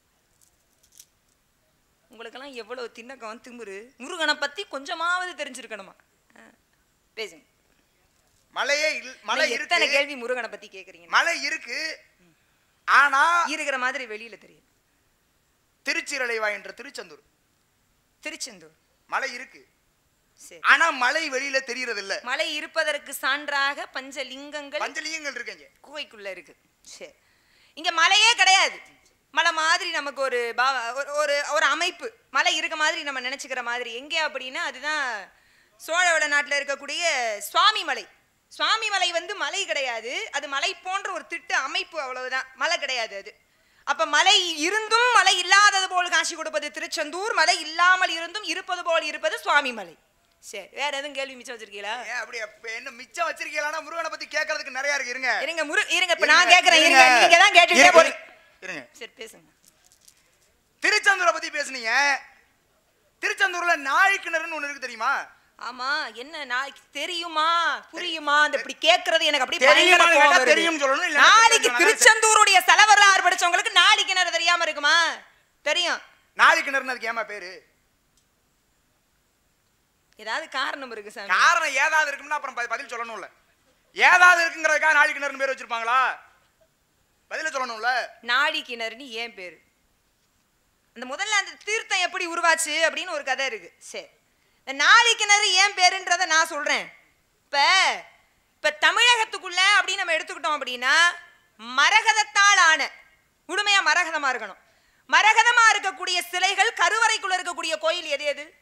உங்களுக்கெல்லாம் எவ்வளவு திண்ணக்கம் திமிரு முருகனை பத்தி கொஞ்சமாவது தெரிஞ்சிருக்கணுமா ஆ, பேசுங்க மலையே இல் மலை நீங்க எத்தனை இருக்கு கேள்வி முருகனை பத்தி கேக்குறீங்க மலை இருக்கு ஆனா இருக்கிற மாதிரி வெளியில தெரியும் திருச்சிரலைவா என்ற திருச்செந்தூர் திருச்செந்தூர் மலை இருக்கு சரி ஆனா மலை வெளியில தெரியறது இல்ல மலை இருப்பதற்கு சான்றாக பஞ்சலிங்கங்கள் பஞ்சலிங்கங்கள் இருக்குங்க குகைக்குள்ள இருக்கு சரி இங்க மலையே கிடையாது மலை மாதிரி நமக்கு ஒரு பாவ- ஒரு- ஒரு ஒரு அமைப்பு மலை இருக்க மாதிரி நம்ம நினைச்சுக்கிற மாதிரி எங்கே அப்படின்னா அதுதான் சோழவள நாட்டுல இருக்கக்கூடிய சுவாமி மலை சுவாமி மலை வந்து மலை கிடையாது அது மலை போன்ற ஒரு திட்ட அமைப்பு அவ்வளவுதான் மலை கிடையாது அது அப்ப மலை இருந்தும் மலை இல்லாதது போல் காட்சி கொடுப்பது திருச்செந்தூர் மலை இல்லாமல் இருந்தும் இருப்பது போல் இருப்பது சுவாமி மலை சரி வேற எதுவும் கேள்வி மிச்சம் வச்சிருக்கீங்களா ஏன் அப்படி அப்ப என்ன மிச்சம் வச்சிருக்கீங்களா முருகனை பத்தி கேட்கறதுக்கு நிறைய இருக்கு இருங்க இருங்க முரு இருங்க இப்ப நான் இருங்க, கேக்குறேன் இருங்க இருங்க. நீங்க தான் கேட்டுட்டே இருங்க, போறீங்க இருங்க சரி பேசுங்க திருச்செந்தூரை பத்தி பேசுனீங்க திருச்செந்தூர்ல நாழிக்கிணறுன்னு ஒண்ணு இருக்கு தெரியுமா ஆமா என்ன நாளைக்கு தெரியுமா புரியுமா அந்த இப்படி கேக்குறது எனக்கு அப்படியே தெரியுமா பயங்கரமா கோவம் கேட்டா வருது. தெரியும்னு சொல்லணும், இல்லைன்னா நாளைக்கு தெரியும் திருச்செந்தூருடைய செலவரலாறு படிச்சவங்களுக்கு நாளைக்கு என்ன தெரியாம இருக்குமா தெரியும் நாழிக்கிணறுன்னு அதுக்கு ஏமா பேரு ஏதாவது காரணம் இருக்கு சாமி காரணம் ஏதாவது இருக்கும்னா அப்புறம் ப- பதில் சொல்லணும்ல ஏதாவது இருக்குங்கிறதுக்காக நாழிக்கிணறுன்னு பேர் வச்சிருப்பாங்களா பதில சொல்லணும்ல நாடி கிணறுன்னு ஏன் பேரு அந்த முதல்ல அந்த தீர்த்தம் எப்படி உருவாச்சு அப்படின்னு ஒரு கதை இருக்கு சரி இந்த நாடி கிணறு ஏன் பேருன்றத நான் சொல்றேன் இப்ப இப்ப தமிழகத்துக்குள்ள அப்படின்னு நம்ம எடுத்துக்கிட்டோம் அப்படின்னா மரகதத்தால் ஆன முழுமையா மரகதமா இருக்கணும் மரகதமா இருக்கக்கூடிய சிலைகள் கருவறைக்குள்ள இருக்கக்கூடிய கோயில் எது எது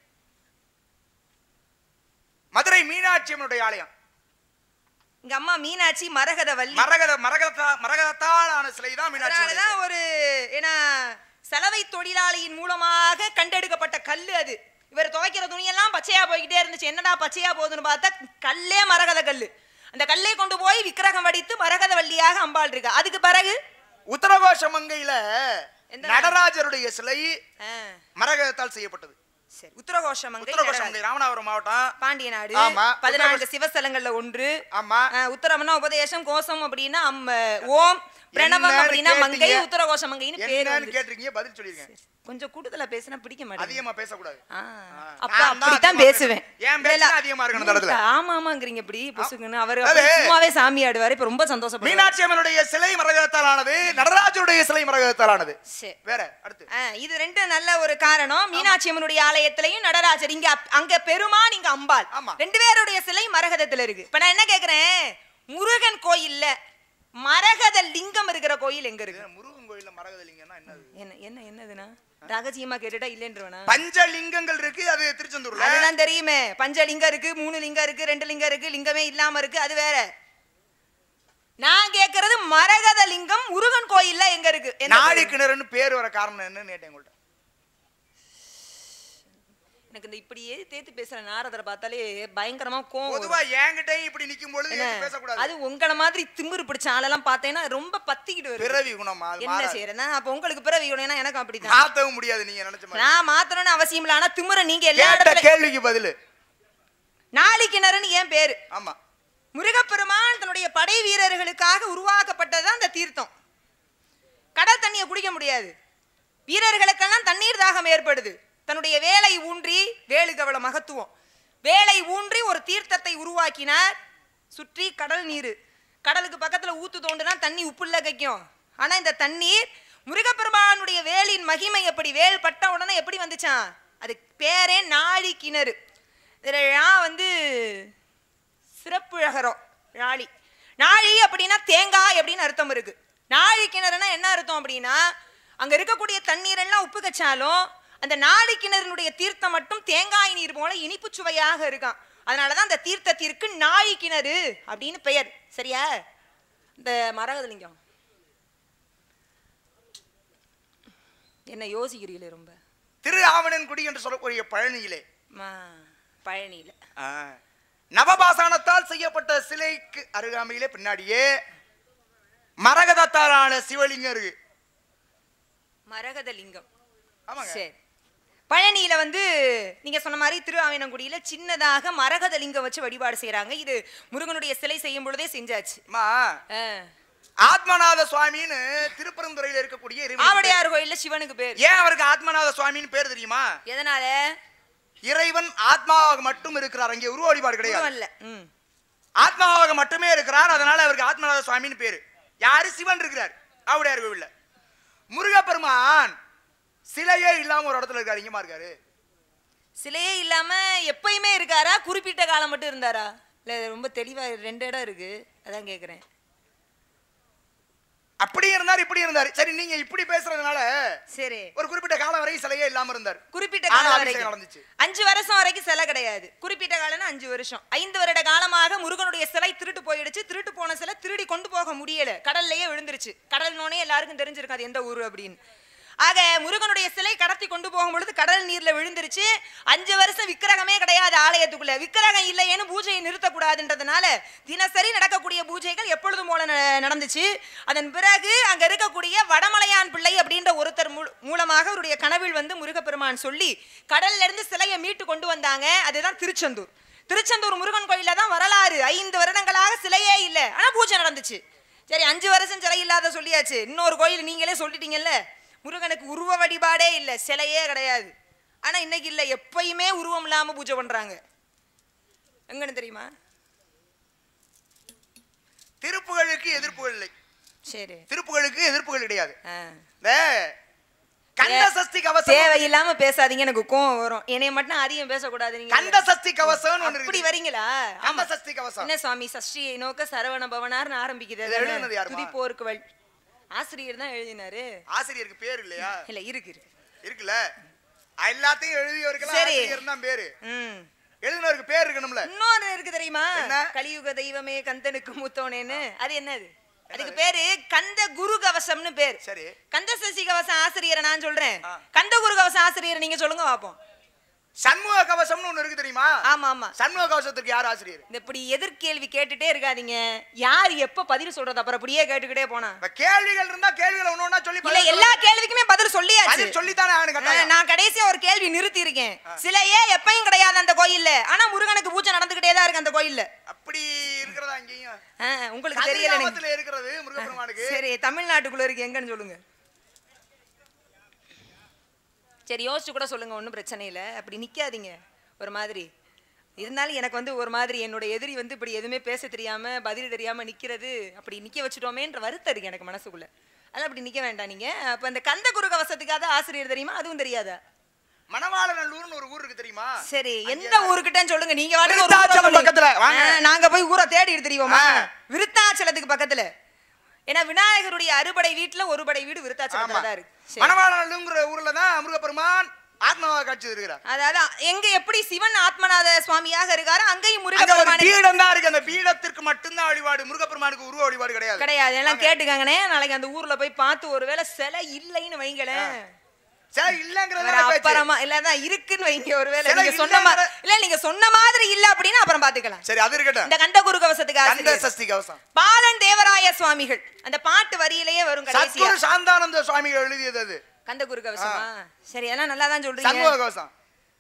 மதுரை மீனாட்சி அம்மனுடைய ஆலயம் இங்க அம்மா மீனாட்சி மரகத வள்ளி மரகத மரகதத்தா மரகதத்தால் ஆன சிலை தான் மீனாட்சி அம்மனுடைய அதனாலதான் ஒரு ஏன்னா சலவை தொழிலாளியின் மூலமாக கண்டெடுக்கப்பட்ட கல்லு அது இவர் துவைக்கிற துணியெல்லாம் பச்சையா போய்கிட்டே இருந்துச்சு என்னடா பச்சையா போகுதுன்னு பார்த்தா கல்லே மரகத கல்லு அந்த கல்லை கொண்டு போய் விக்கிரகம் வடித்து மரகத வள்ளியாக அம்பாள் இருக்கு அதுக்கு பிறகு உத்தரகோஷ மங்கையில எந்த நடராஜருடைய சிலை ஆ, மரகதத்தால் செய்யப்பட்டது சரி உத்தரகோஷம் மங்கை உத்தரகோஷ நடராஜர். மங்கை ராமநாதபுரம் மாவட்டம் பாண்டிய நாடு ஆமா. பதினான்கு உத்தரகோஷ- சிவஸ்தலங்கள்ல ஒன்று ஆமா ஆ, உத்தரம்னா உபதேசம் கோஷம் அப்படின்னா அம்ம ஓம் பிரணவம் என்னன்னு அப்படின்னா மங்கை கேட்டீங்க? உத்தரகோஷ மங்கைன்னு பேர் என்னன்னு வந்து கேட்டிருக்கீங்க பதில் சொல்லிருக்கேன் கொஞ்சம் கூடுதலா பேசினா பிடிக்க மாட்டேங்குது அதிகமா பேசக்கூடாது ஆ, ஆ. அப்ப நான் தான் அப்படித்தான் அதிகமா பேசுவேன் பேசுவேன். என் பேச்சு தான் அதிகமா இருக்கணும் இந்த இடத்துல. ஆமா ஆமாங்கிறீங்க இப்படி பொசுக்குன்னு அவரு அது- அப்படி சும்மாவே சாமி ஆடுவாரு இப்ப ரொம்ப சந்தோஷப்படுறாரு மீனாட்சி அம்மனுடைய சிலை மரகதத்தால் ஆனது நடராஜருடைய சிலை மரகதத்தால் ஆனது சரி. வேற அடுத்து ஆ, இது ரெண்டு நல்ல ஒரு காரணம் மீனாட்சி அம்மனுடைய ஆலயத்திலையும் நடராஜர் இங்க அப்- அங்க பெருமான் இங்க அம்பாள் ஆமா. ரெண்டு பேருடைய சிலை மரகதத்துல இருக்கு இப்ப நான் என்ன கேக்குறேன் முருகன் கோயில்ல மரகத லிங்கம் இருக்கிற கோயில் எங்க இருக்கு இது முருகன் கோயில்ல மரகதலிங்கம்னா என்னது என்ன என்ன என்னதுன்னா ரகசியமா கேட்டுட்டா இல்லன்றவனா பஞ்சலிங்கங்கள் இருக்கு அது திருச்செந்தூர்ல அதெல்லாம் தெரியுமே பஞ்சலிங்கம் இருக்கு மூணு லிங்கம் இருக்கு ரெண்டு லிங்கம் இருக்கு லிங்கமே இல்லாம இருக்கு அது வேற நான் கேக்குறது மரகத லிங்கம் முருகன் கோயில்ல எங்க இருக்கு எந்த நாடி கோயில்? கிணறுன்னு பேர் வர காரணம் என்னன்னு கேட்டேன் உங்கள்ட்ட எனக்கு இந்த இப்படியே தேத்து பேசுற நாரதரை பார்த்தாலே பயங்கரமா கோவம் பொதுவா வரும். என்கிட்டயும் இப்படி நிக்கும் பொழுது என்ன? எதுவும் பேசக்கூடாது அது உங்கள மாதிரி திமிரு பிடிச்ச ஆளெல்லாம் பார்த்தேன்னா ரொம்ப பத்திக்கிட்டு வரும் பிறவி குணமா அது என்ன மாறாது. செய்யறேன்னா அப்ப உங்களுக்கு பிறவி வேணும்னா எனக்கு அப்படிதான் மாத்தவும் முடியாது நீங்க நினைச்ச மாதிரி நான் மாத்தணும்னு அவசியம் இல்ல ஆனா திமிர நீங்க எல்லா கேட்ட இடத்துல கேள்விக்கு பதிலு நாளி கிணறுன்னு ஏன் பேரு ஆமா முருகப்பெருமான் தன்னுடைய படை வீரர்களுக்காக உருவாக்கப்பட்டதுதான் அந்த தீர்த்தம் கடல் தண்ணியை குடிக்க முடியாது வீரர்களுக்கெல்லாம் தண்ணீர் தாகம் ஏற்படுது தன்னுடைய வேலை ஊன்றி வேலுக்கு அவ்வளவு மகத்துவம் வேலை ஊன்றி ஒரு தீர்த்தத்தை உருவாக்கினார் சுற்றி கடல் நீர் கடலுக்கு பக்கத்துல ஊத்து தோண்டுனா தண்ணி உப்புள்ள கைக்கும் ஆனா இந்த தண்ணீர் முருகப்பெருமானுடைய வேலின் மகிமை எப்படி வேல் பட்ட உடனே எப்படி வந்துச்சான் அது பேரே நாழி கிணறு இதுல நான் வந்து சிறப்புழகரம் நாழி நாழி அப்படின்னா தேங்காய் அப்படின்னு அர்த்தம் இருக்கு நாழி கிணறுனா என்ன அர்த்தம் அப்படின்னா அங்க இருக்கக்கூடிய தண்ணீர் எல்லாம் உப்பு கச்சாலும் அந்த நாழி கிணறுனுடைய தீர்த்தம் மட்டும் தேங்காய் நீர் போல இனிப்பு சுவையாக இருக்கான் அதனாலதான் அந்த தீர்த்தத்திற்கு நாழி கிணறு அப்படின்னு பெயர் சரியா இந்த மரகதலிங்கம் என்ன யோசிக்கிறீங்களே ரொம்ப திரு ஆவணன் குடி என்று சொல்லக்கூடிய பழனியிலே மா பழனியில ஆ. நவபாசானத்தால் செய்யப்பட்ட சிலைக்கு அருகாமையிலே பின்னாடியே மரகதத்தாலான சிவலிங்கம் இருக்கு மரகத லிங்கம் ஆமாங்க சரி பழனியில வந்து நீங்க சொன்ன மாதிரி திருஆவினங்குடியில சின்னதாக மரகத லிங்கம் வச்சு வழிபாடு செய்றாங்க இது முருகனுடைய சிலை செய்யும் பொழுதே செஞ்சாச்சு அம்மா ஆ. ஆத்மநாத சுவாமின்னு திருப்பரந்துறையில இருக்கக்கூடிய இறைவனுக்கு பேர். ஆவடையார் கோயில்ல சிவனுக்கு பேர் ஏன் அவருக்கு ஆத்மநாத சுவாமின்னு பேர் தெரியுமா எதனால இறைவன் ஆத்மாவாக மட்டும் இருக்கிறார் அங்கே உருவ வழிபாடு கிடையாது உருவம் இல்ல ம் ஆத்மாவாக மட்டுமே இருக்கிறார் அதனால அவருக்கு ஆத்மநாத சுவாமின்னு பேரு யாரு சிவன் இருக்கிறார் ஆவுடையார் கோவில்ல முருகப்பெருமான் சிலையே இல்லாம ஒரு இடத்துல இருக்காரு இங்கமா இருக்காரு சிலையே இல்லாம எப்பயுமே இருக்காரா குறிப்பிட்ட காலம் மட்டும் இருந்தாரா இல்ல ரொம்ப தெளிவா ரெண்டு இடம் இருக்கு அதான் கேக்குறேன் அப்படி இருந்தார் இப்படி இருந்தார் சரி நீங்க இப்படி பேசுறதுனால சரி ஒரு குறிப்பிட்ட காலம் வரைக்கும் சிலையே இல்லாம இருந்தார் குறிப்பிட்ட ஆனா காலம் அபிஷேகம் வரைக்கும் நடந்துச்சு. அஞ்சு வருஷம் வரைக்கும் சிலை கிடையாது குறிப்பிட்ட காலம்னா அஞ்சு வருஷம் ஐந்து வருட காலமாக முருகனுடைய சிலை திருட்டு போயிடுச்சு திருட்டு போன சிலை திருடி கொண்டு போக முடியல கடல்லையே விழுந்துருச்சு கடல்னோனே எல்லாருக்கும் தெரிஞ்சிருக்காது எந்த ஊரு அப்படின்னு ஆக முருகனுடைய சிலை கடத்தி கொண்டு போகும் பொழுது கடல் நீர்ல விழுந்துருச்சு அஞ்சு வருஷம் விக்கிரகமே கிடையாது ஆலயத்துக்குள்ள விக்கிரகம் இல்லையேன்னு பூஜையை நிறுத்தக்கூடாதுன்றதுனால தினசரி நடக்கக்கூடிய பூஜைகள் எப்பொழுதும் போல ந- நடந்துச்சு அதன் பிறகு அங்க இருக்கக்கூடிய வடமலையான் பிள்ளை அப்படின்ற ஒருத்தர் மூ- மூலமாக அவருடைய கனவில் வந்து முருகப்பெருமான் சொல்லி கடல்ல இருந்து சிலையை மீட்டு கொண்டு வந்தாங்க அதுதான் திருச்செந்தூர் திருச்செந்தூர் முருகன் கோயில்ல தான் வரலாறு ஐந்து வருடங்களாக சிலையே இல்லை ஆனா பூஜை நடந்துச்சு சரி அஞ்சு வருஷம் சிலை இல்லாத சொல்லியாச்சு இன்னொரு கோயில் நீங்களே சொல்லிட்டீங்கல்ல முருகனுக்கு உருவ வழிபாடே இல்லை சிலையே கிடையாது ஆனா இன்னைக்கு இல்லை எப்பயுமே உருவம் இல்லாம பூஜை பண்றாங்க எங்கன்னு தெரியுமா திருப்புகளுக்கு எதிர்ப்புகள் இல்லை சரி திருப்புகளுக்கு எதிர்ப்புகள் கிடையாது ஆ. இந்த கந்த சஷ்டி கவசம் தேவையில்லாம பேசாதீங்க எனக்கு கோவம் வரும் என்னைய மட்டும் அதிகம் பேசக்கூடாது நீங்க கந்த சஷ்டி கவசம் ஒன்று அப்படி இருக்கு வரீங்களா கந்த சஷ்டி கவசம் என்ன சுவாமி சஷ்டியை நோக்க சரவண பவனார்னு ஆரம்பிக்குது இது எழுதுனது யாரும்மா? துதிப்போருக்கு வழி ஆசிரியர் தான் எழுதினாரு ஆசிரியருக்கு பேர் இல்லையா இல்ல இருக்கு இருக்கு இருக்குல்ல எல்லாத்தையும் எழுதியவருக்கெல்லாம் சரி. ஆசிரியர் தான் பேரு ம் எழுதினவருக்கு பேர் இருக்கணும்ல இன்னொன்னு இருக்கு தெரியுமா என்ன? கலியுக தெய்வமே கந்தனுக்கு மூத்தோனேன்னு அது என்னது அதுக்கு பேரு கந்த குரு கவசம்னு பேர் சரி கந்த சசி கவசம் ஆசிரியரை நான் சொல்றேன் ஆ. கந்த குரு கவசம் ஆசிரியரை நீங்க சொல்லுங்க பாப்போம் சண்முக கவசம்னு ஒண்ணு இருக்கு தெரியுமா ஆமா ஆமா சண்முக கவசத்துக்கு யார் ஆசிரியர் இந்த இப்படி எதிர்கேள்வி கேட்டுட்டே இருக்காதீங்க யார் எப்ப பதில் சொல்றது அப்புறம் அப்படியே கேட்டுக்கிட்டே போனா இப்ப கேள்விகள் இருந்தா கேள்விகளை ஒண்ணு ஒண்ணா சொல்லி இல்ல பதில் எல்லா சொல்லணும். கேள்விக்குமே பதில் சொல்லியாச்சு பதில் சொல்லித்தானே ஆகணும் ஆ, கட்டாயம் நான் கடைசியா ஒரு கேள்வி நிறுத்தி இருக்கேன் சிலையே எப்பயும் கிடையாது அந்த கோயில்ல ஆனா முருகனுக்கு பூஜை நடந்துகிட்டே தான் இருக்கு அந்த கோயில்ல அப்படி இருக்கிறதா அங்கேயும் ஆ, உங்களுக்கு தெரியல எனக்கு. கதிர்காமத்துல இருக்கிறது முருகப்பெருமானுக்கு சரி தமிழ்நாட்டுக்குள்ள இருக்கு எங்கன்னு சொல்லுங்க சரி யோசிச்சு கூட சொல்லுங்க ஒன்றும் பிரச்சனை இல்லை அப்படி நிக்காதீங்க ஒரு மாதிரி இருந்தாலும் எனக்கு வந்து ஒரு மாதிரி என்னோட எதிரி வந்து இப்படி எதுவுமே பேச தெரியாம பதில் தெரியாம நிக்கிறது அப்படி நிக்க வச்சுட்டோமேன்ற வருத்தம் இருக்கு எனக்கு மனசுக்குள்ள அதெல்லாம் அப்படி நிக்க வேண்டாம் நீங்க அப்ப இந்த கந்த குரு கவசத்துக்காக ஆசிரியர் தெரியுமா அதுவும் தெரியாதா மணவாளநல்லூர்னு ஒரு ஊர் இருக்கு தெரியுமா சரி எந்த ஊருக்கிட்டன்னு சொல்லுங்க நீங்க வாட்டுக்கு ஒரு ஊரை விருத்தாச்சலம் சொல்லுங்க. பக்கத்துல, வாங்க. ஆ, நாங்க போய் ஊரை தேடி தெரியுமா ஆ. விருத்தாச்சலத்துக்கு பக்கத்துல ஏன்னா விநாயகருடைய அறுபடை வீட்டுல ஒரு படை வீடு விருத்தாச்சலத்துல ஆமா தான் இருக்கு சரி. மணவாளநல்லூர்ங்கிற ஊர்ல தான் முருகப்பெருமான் ஆத்மாவா காட்சி இருக்கிறார் அதாவது எங்க எப்படி சிவன் ஆத்மநாத சுவாமியாக இருக்காரோ அங்கேயும் அங்க ஒரு முருகப்பெருமான் பீடம் தான் இருக்கு அந்த பீடத்திற்கு மட்டும்தான் வழிபாடு முருகப்பெருமானுக்கு உருவ வழிபாடு கிடையாது கிடையாது எல்லாம் கேட்டுக்காங்கண்ணே நாளைக்கு அந்த ஊர்ல போய் பார்த்து ஒருவேளை சிலை இல்லைன்னு வைங்களேன் சரி வேற இல்லங்கிறத அப்புறமா இல்லதான் இருக்குன்னு வைங்க ஒருவேளை சிலை நீங்க சொன்ன மாதிரி இல்லைங்கிற- இல்ல நீங்க சொன்ன மாதிரி இல்ல அப்படின்னு அப்புறம் பாத்துக்கலாம் சரி அது இருக்கட்டும் இந்த கந்த குரு கவசத்துக்கு கந்த ஆசிரியர். சஷ்டி கவசம் பாலன் தேவராய சுவாமிகள் அந்த பாட்டு வரியிலேயே வரும் கடைசியா சத்குரு சாந்தானந்த சுவாமிகள் எழுதியது அது கந்த குரு கவசமா சரி எல்லாம் நல்லா தான் சண்முக சொல்றீங்க கவசம்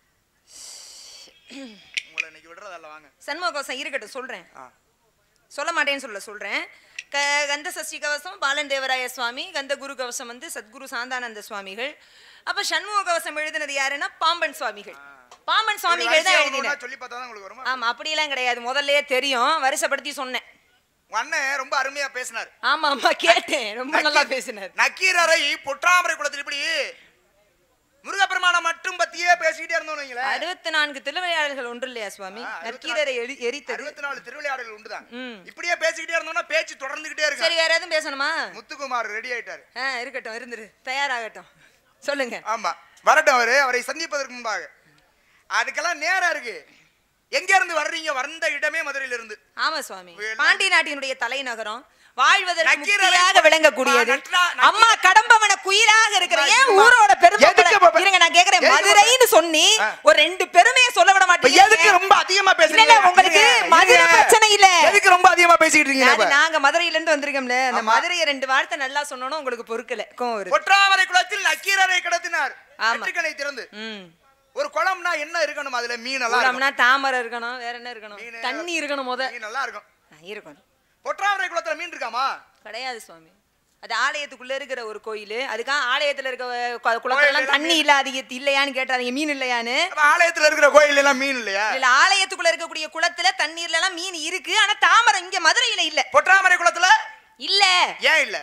உங்களை இன்னைக்கு விடுறதல்ல வாங்க சண்முக கவசம் இருக்கட்டும் சொல்றேன் ஆ. சொல்ல மாட்டேன்னு சொல்ல சொல்றேன் க கந்த சஷ்டி கவசம் பாலன் தேவராய சுவாமி கந்த குரு கவசம் வந்து சத்குரு சாந்தானந்த சுவாமிகள் அப்ப சண்முக கவசம் எழுதினது யாருன்னா பாம்பன் சுவாமிகள் பாம்பன் சுவாமிகள் தான் வரிசையா எழுதினார் ஒண்ணு ஒண்ணா சொல்லி பார்த்தா தான் உங்களுக்கு வருமா ஆமா அப்படியெல்லாம் கிடையாது முதல்லயே தெரியும் வருஷப்படுத்தி சொன்னேன் உங்க அண்ணன் ரொம்ப அருமையா பேசினார் ஆமா ஆமா கேட்டேன் ரொம்ப நல்லா பேசினார் நக்கீரரை பொற்றாமரை குளத்தில் இப்படி முருகப்பெருமானை மட்டும் பத்தியே பேசிக்கிட்டே இருந்தோம் வைங்களேன் அறுபத்தி நான்கு திருவிளையாடல்கள் ஒன்று இல்லையா சுவாமி ஆ, அறுபத்தி நற்கீரரை எரி எரித்தது அறுபத்தி நாலு திருவிளையாடல்கள் உண்டுதான் ம். இப்படியே பேசிக்கிட்டே இருந்தோம்னா பேச்சு தொடர்ந்துகிட்டே இருக்கு சரி வேற எதுவும் பேசணுமா முத்துக்குமார் ரெடி ஆயிட்டாரு ஆ இருக்கட்டும் இருந்துரு தயாராகட்டும் சொல்லுங்க ஆமா வரட்டும் அவரு அவரை சந்திப்பதற்கு முன்பாக அதுக்கெல்லாம் நேரம் இருக்கு எங்க இருந்து வர்றீங்க வந்த இடமே மதுரையில இருந்து ஆமா சுவாமி எல்லாம் பாண்டி நாட்டினுடைய தலைநகரம் வாழ்வதற்கு நக்கீரரை முக்தியாக விளங்கக்கூடியது நட்ரா- நக்கீர- அம்மா கடம்பவன குயிலாக இருக்கிற ஏன் அம்மா, ஊரோட பெருமை எதுக்கு இப்ப- இருங்க நான் கேக்குறேன் எதுக்கு மதுரைன்னு சொன்னி ஆ. ஒரு ரெண்டு பெருமையை சொல்ல விட இப்ப மாட்டீங்க எதுக்கு ரொம்ப அதிகமா இல்ல, பேசுறீங்க இல்ல, உங்களுக்கு இருங்க, மதுரை இருங்க. பிரச்சனை இல்ல. எதுக்கு ரொம்ப அதிகமா பேசிக்கிட்டு இருக்கீங்க அது இப்ப? நாங்க மதுரையில இருந்து வந்திருக்கோம்ல அந்த ஆமா. மதுரையை ரெண்டு வார்த்தை நல்லா சொன்னோம் உங்களுக்கு பொறுக்கல கோவம் வருது ஒற்றாவரை குளத்தில் நக்கீரரை கடத்தினார் ஆமா. நெற்றிக்கணை திறந்து ம் ஒரு குளம்னா என்ன இருக்கணும் அதுல மீன் எல்லாம் இருக்கும். குளம்னா தாமரை இருக்கணும் வேற என்ன இருக்கணும் மீனு- தண்ணி இருக்கணும் முத மீன் நல்லா இருக்கும் ஆ, இருக்கணும் ஒற்றாவரை குளத்துல மீன் இருக்காமா கிடையாது சுவாமி அது ஆலயத்துக்குள்ள இருக்கிற ஒரு கோயில் அதுக்காக ஆலயத்துல இருக்க கு- குளத்துல எல்லாம் கோயில்ல தண்ணி இல்லாதீங்க இல்லையான்னு கேட்டாதீங்க மீன் இல்லையான்னு அப்ப ஆலயத்துல இருக்கிற கோயில் எல்லாம் மீன் இல்லையா இல்ல ஆலயத்துக்குள்ள இருக்கக்கூடிய குளத்துல தண்ணீர்ல எல்லாம் மீன் இருக்கு ஆனா தாமரை இங்க மதுரையில இல்ல பொற்றாமரை குளத்துல இல்ல ஏன் இல்ல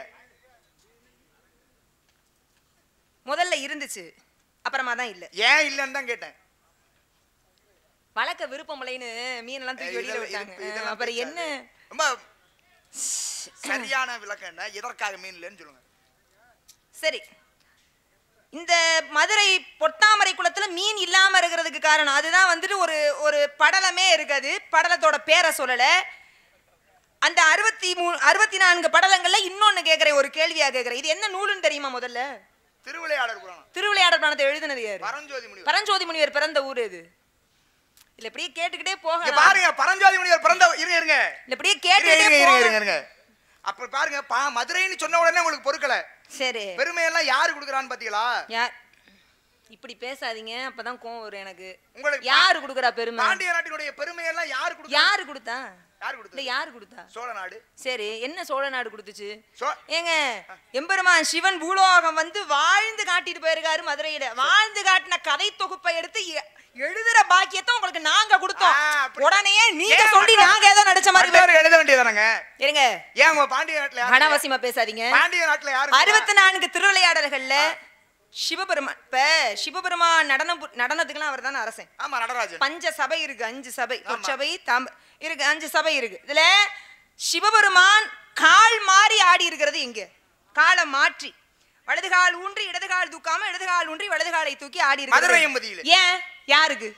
முதல்ல இருந்துச்சு அப்புறமா தான் இல்ல ஏன் இல்லன்னு தான் கேட்டேன் வளர்க்க விருப்பம் இல்லைன்னு மீன் எல்லாம் தூக்கி வெளியில இதெல்லாம் விட்டாங்க இது- இதெல்லாம் அப்புறம் பேசாது. என்ன ரொம்ப சரியான விளக்கம் என்ன எதற்காக மீன் இல்லைன்னு சொல்லுங்க சரி இந்த மதுரை பொட்டாமரை குளத்துல மீன் இல்லாம இருக்கிறதுக்கு காரணம் அதுதான் வந்துட்டு ஒரு ஒரு படலமே இருக்காது படலத்தோட பேரை சொல்லல அந்த அறுபத்தி மூணு அறுபத்தி நான்கு படலங்கள்ல இன்னொன்னு கேக்குறேன் ஒரு கேள்வியா கேக்குறேன் இது என்ன நூலுன்னு தெரியுமா முதல்ல திருவிளையாடல் புராணம் திருவிளையாடல் பணத்தை எழுதுனது யாரு பரஞ்சோதி முனிவர் பரஞ்சோதி முனிவர் பிறந்த ஊர் இது இல்ல இப்படியே கேட்டுக்கிட்டே இங்க போக பாருங்க பரஞ்சோதி முனிவர் பிறந்த இருங்க இருங்க இல்ல இப்படியே இருங்க கேட்டுக்கிட்டே இருங்க இருங்க இருங்க போக இருங்க அப்ப பாருங்க பா மதுரைன்னு சொன்ன உடனே உங்களுக்கு பொறுக்கல சரி பெருமையெல்லாம் யாரு கொடுக்குறான்னு பாத்தீங்களா யார் இப்படி பேசாதீங்க அப்பதான் கோவம் வரும் எனக்கு உங்களுக்கு யாரு கொடுக்குறா பெருமை பாண்டிய நாட்டினுடைய பெருமையெல்லாம் யாரு கொடுக்குறா யாரு கொடுத்தா யாரு இல்ல கொடுத்தது யாரு கொடுத்தா சோழ நாடு சரி என்ன சோழ நாடு கொடுத்துச்சு சோ ஏங்க எம்பெருமான் சிவன் பூலோகம் வந்து வாழ்ந்து காட்டிட்டு போயிருக்காரு மதுரையில வாழ்ந்து காட்டின கதை தொகுப்பை எடுத்து எ- எழுதுற பாக்கியத்தை உங்களுக்கு நாங்க கொடுத்தோம் ஆ, அப்படி- உடனே நீங்க ஏன் சொல்லி மற்றவர் நாங்க ஏதோ நடிச்ச மாதிரி மற்றவர் எழுத வேண்டியதானங்க இருங்க ஏன் உங்க பாண்டிய நாட்டுல யாரு அனாவசியமா பேசாதீங்க பாண்டிய நாட்டுல யாரு அறுபத்தி நான்கு திருவிளையாடல்கள்ல சிவபெருமான் இப்ப சிவபெருமான் நடனம் பு- நடனத்துக்குலாம் அவர் தானே அரசன் ஆமா நடராஜன் பஞ்ச சபை இருக்கு அஞ்சு சபை பொற்சபை தாம் இருக்கு அஞ்சு சபை இருக்கு இதுல சிவபெருமான் கால் மாறி ஆடி இருக்கிறது எங்க காலை மாற்றி வலது கால் ஊன்றி இடது கால் தூக்காம இடது கால் ஊன்றி வலது காலை தூக்கி ஆடி இருக்கிறது. மதுரை எம்பதியிலே. ஏன் யாருக்கு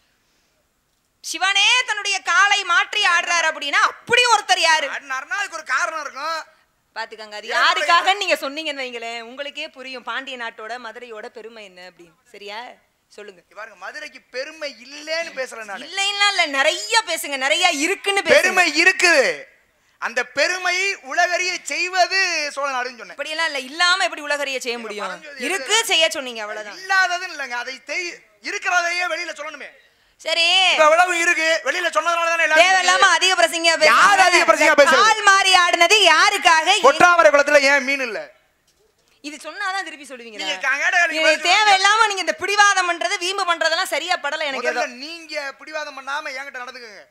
சிவனே தன்னுடைய காலை மாற்றி ஆடுறாரு அப்படின்னா அப்படி ஒருத்தர் யாரு ஆடினாருன்னா அதுக்கு ஒரு காரணம் இருக்கும் பாத்துக்கங்க அது ஏன் யாருக்காக நீங்க சொன்னீங்கன்னு வைங்களேன் உங்களுக்கே புரியும் பாண்டிய நாட்டோட மதுரையோட பெருமை என்ன அப்படின்னு சரியா சொல்லுங்க இங்க பாருங்க மதுரைக்கு பெருமை இல்லைன்னு பேசல நான் இல்லைன்னா இல்ல நிறைய பேசுங்க நிறைய இருக்குன்னு பேசுங்க பெருமை இருக்குது அந்த பெருமை உலகறிய செய்வது சோழ நாடுன்னு சொன்னேன் இப்படி எல்லாம் இல்ல இல்லாம எப்படி உலகறிய செய்ய முடியும் பரஞ்சோதி இருக்கு செய்ய சொன்னீங்க அவ்வளவுதான் இல்லாததுன்னு இல்லைங்க அதை தெய் இருக்கிறதையே வெளியில சொல்லணுமே சரி இப்ப எவ்வளவு இருக்கு வெளியில சொன்னதுனால தானே எல்லாரும் தேவையில்லாம தெரியுது. அதிக பிரசங்க யார் அதிக பிரசங்கியா பேசுறது? கால் மாறி ஆடுனது யாருக்காக எ- கொட்டாமரை குளத்துல ஏன் மீன் இல்ல இது சொன்னாதான் திருப்பி சொல்லுவீங்க நீங்க கேட்ட கேள்விக்கு பதில் தேவையில்லாம நீங்க இந்த பிடிவாதம் பண்றது வீம்பு பண்றதெல்லாம் சரியா படல எனக்கு முதல்ல ஏதோ நீங்க பிடிவாதம் பண்ணாம என்கிட்ட நடந்துக்கங்க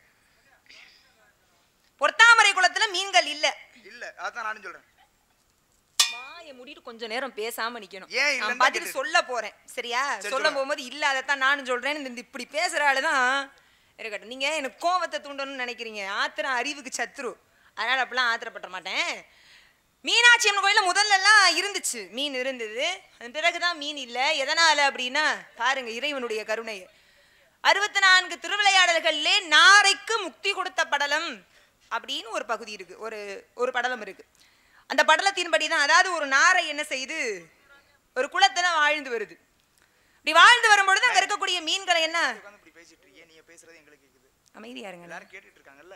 பொத்தாமரை குளத்துல மீன்கள் இல்ல இல்ல அதான் நானும் சொல்றேன் வாயை மூடிட்டு கொஞ்ச நேரம் பேசாம நிக்கணும் ஏன் இல்லைன்னு நான் தான் பதில் கேட்டேன். சொல்ல போறேன் சரியா சரி, சொல்ல சொல்லுங்க. போகும்போது இல்ல அதைத்தான் நானும் சொல்றேன் இந்த இப்படி பேசுற ஆளுதான் இருக்கட்டும் நீங்க எனக்கு கோவத்தை தூண்டணும்னு நினைக்கிறீங்க ஆத்திரம் அறிவுக்கு சத்ரு அதனால அப்படிலாம் ஆத்திரப்பட மாட்டேன் மீனாட்சி அம்மன் கோயில்ல முதல்ல எல்லாம் இருந்துச்சு மீன் இருந்தது அதன் பிறகுதான் மீன் இல்ல எதனால அப்படின்னா பாருங்க இறைவனுடைய கருணை அறுபத்தி நான்கு திருவிளையாடல்கள்லே நாரைக்கு முக்தி கொடுத்த படலம் அப்படின்னு ஒரு பகுதி இருக்கு ஒரு ஒரு படலம் இருக்கு அந்த படலத்தின்படி தான் அதாவது ஒரு நாரை என்ன செய்யுது ஒரு குளத்துல வாழ்ந்து வருது இப்படி வாழ்ந்து வரும்பொழுது அங்க இருக்கக்கூடிய மீன்களை என்ன உட்கார்ந்து இப்படி பேசிட்டு இருக்கீங்க நீங்க பேசுறது எங்களுக்கு கேக்குது அமைதியா இருங்க எல்லாரும் கேட்டுட்டு இருக்காங்கல்ல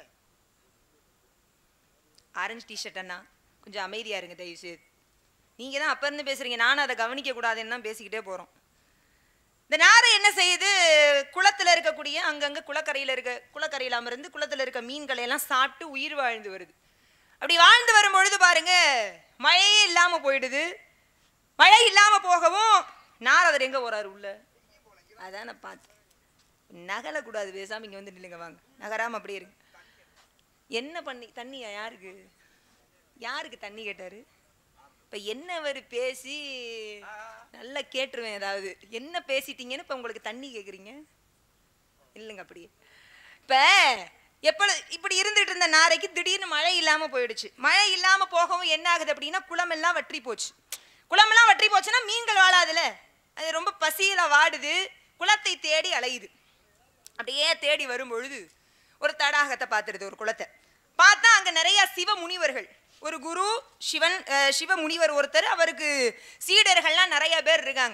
ஆரஞ்சு டிஷர்ட் அண்ணா கொஞ்சம் அமைதியா இருங்க தயவு செய்து நீங்க தான் அப்ப இருந்து பேசுறீங்க நானும் அதை கவனிக்க கூடாதுன்னு தான் பேசிக்கிட்டே போறோம் இந்த நாரை என்ன செய்யுது குளத்துல இருக்கக்கூடிய அங்கங்க குளக்கரையில இருக்க குளக்கரையில அமர்ந்து குளத்துல இருக்க மீன்களை எல்லாம் சாப்பிட்டு உயிர் வாழ்ந்து வருது அப்படி வாழ்ந்து வரும் பொழுது பாருங்க மழையே இல்லாம போயிடுது மழை இல்லாம போகவும் நாரதர் எங்க போறாரு உள்ள அதான் நான் பார்த்தேன் நகலக்கூடாது பேசாம இங்க வந்து நில்லுங்க வாங்க நகராம அப்படியே இருங்க என்ன பண்ணி தண்ணியா யாருக்கு யாருக்கு தண்ணி கேட்டாரு இப்ப என்ன அவர் பேசி நல்லா கேட்டுருவேன் ஏதாவது என்ன பேசிட்டீங்கன்னு இப்ப உங்களுக்கு தண்ணி கேக்குறீங்க இல்லைங்க அப்படியே இப்ப எப்ப இப்படி இருந்துட்டு இருந்த நாரைக்கு திடீர்னு மழை இல்லாம போயிடுச்சு மழை இல்லாம போகவும் என்ன ஆகுது அப்படின்னா குளமெல்லாம் வற்றி போச்சு குளமெல்லாம் வற்றி போச்சுன்னா மீன்கள் வாழாதுல அது ரொம்ப பசியில வாடுது குளத்தை தேடி அலையுது அப்படியே தேடி வரும் பொழுது ஒரு தடாகத்தை பார்த்துருது ஒரு குளத்தை பார்த்தா அங்க நிறைய சிவ முனிவர்கள் ஒரு குரு சிவன் அஹ், சிவ முனிவர் ஒருத்தர் அவருக்கு சீடர்கள்லாம் நிறைய பேர் இருக்காங்க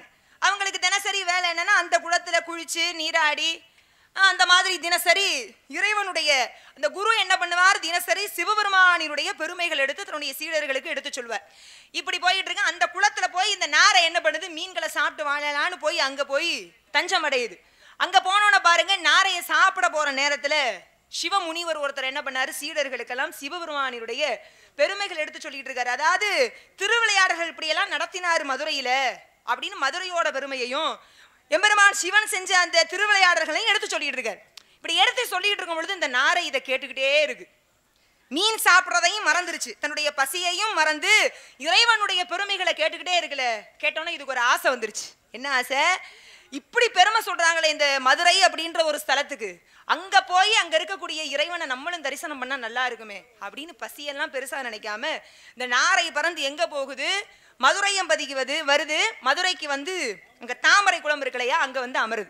அவங்களுக்கு தினசரி வேலை என்னன்னா அந்த குளத்துல குளிச்சு நீராடி அஹ், அந்த மாதிரி தினசரி இறைவனுடைய அந்த குரு என்ன பண்ணுவார் தினசரி சிவபெருமானினுடைய பெருமைகள் எடுத்து தன்னுடைய சீடர்களுக்கு எடுத்து சொல்வார் இப்படி போயிட்டு இருக்கு அந்த குளத்துல போய் இந்த நாரை என்ன பண்ணுது மீன்களை சாப்பிட்டு வாழலான்னு போய் அங்க போய் தஞ்சம் அடையுது அங்க போனோன்னு பாருங்க நாரையை சாப்பிட போற நேரத்துல சிவமுனிவர் ஒருத்தர் என்ன பண்ணாரு சீடர்களுக்கெல்லாம் சிவபெருமானினுடைய பெருமைகள் எடுத்து சொல்லிட்டு இருக்காரு அதாவது திருவிளையாடல்கள் இப்படியெல்லாம் நடத்தினாரு மதுரையில அப்படின்னு மதுரையோட பெருமையையும் எம்பெருமான் சிவன் செஞ்ச அந்த திருவிளையாடல்களையும் எடுத்து சொல்லிட்டு இருக்காரு இப்படி எடுத்து சொல்லிட்டு இருக்கும் பொழுது இந்த நாரை இதை கேட்டுக்கிட்டே இருக்கு மீன் சாப்பிட்றதையும் மறந்துருச்சு தன்னுடைய பசியையும் மறந்து இறைவனுடைய பெருமைகளை கேட்டுக்கிட்டே இருக்குல்ல கேட்டோன்னே இதுக்கு ஒரு ஆசை வந்துருச்சு என்ன ஆசை இப்படி பெருமை சொல்றாங்களே இந்த மதுரை அப்படின்ற ஒரு ஸ்தலத்துக்கு அங்க போய் அங்க இருக்கக்கூடிய இறைவனை நம்மளும் தரிசனம் பண்ணா நல்லா இருக்குமே அப்படின்னு பசியெல்லாம் பெருசா நினைக்காம இந்த நாரை பறந்து எங்க போகுது மதுரையம்பதிக்கு வது வருது மதுரைக்கு வந்து அங்க தாமரை குளம் இருக்கு இல்லையா அங்க வந்து அமருது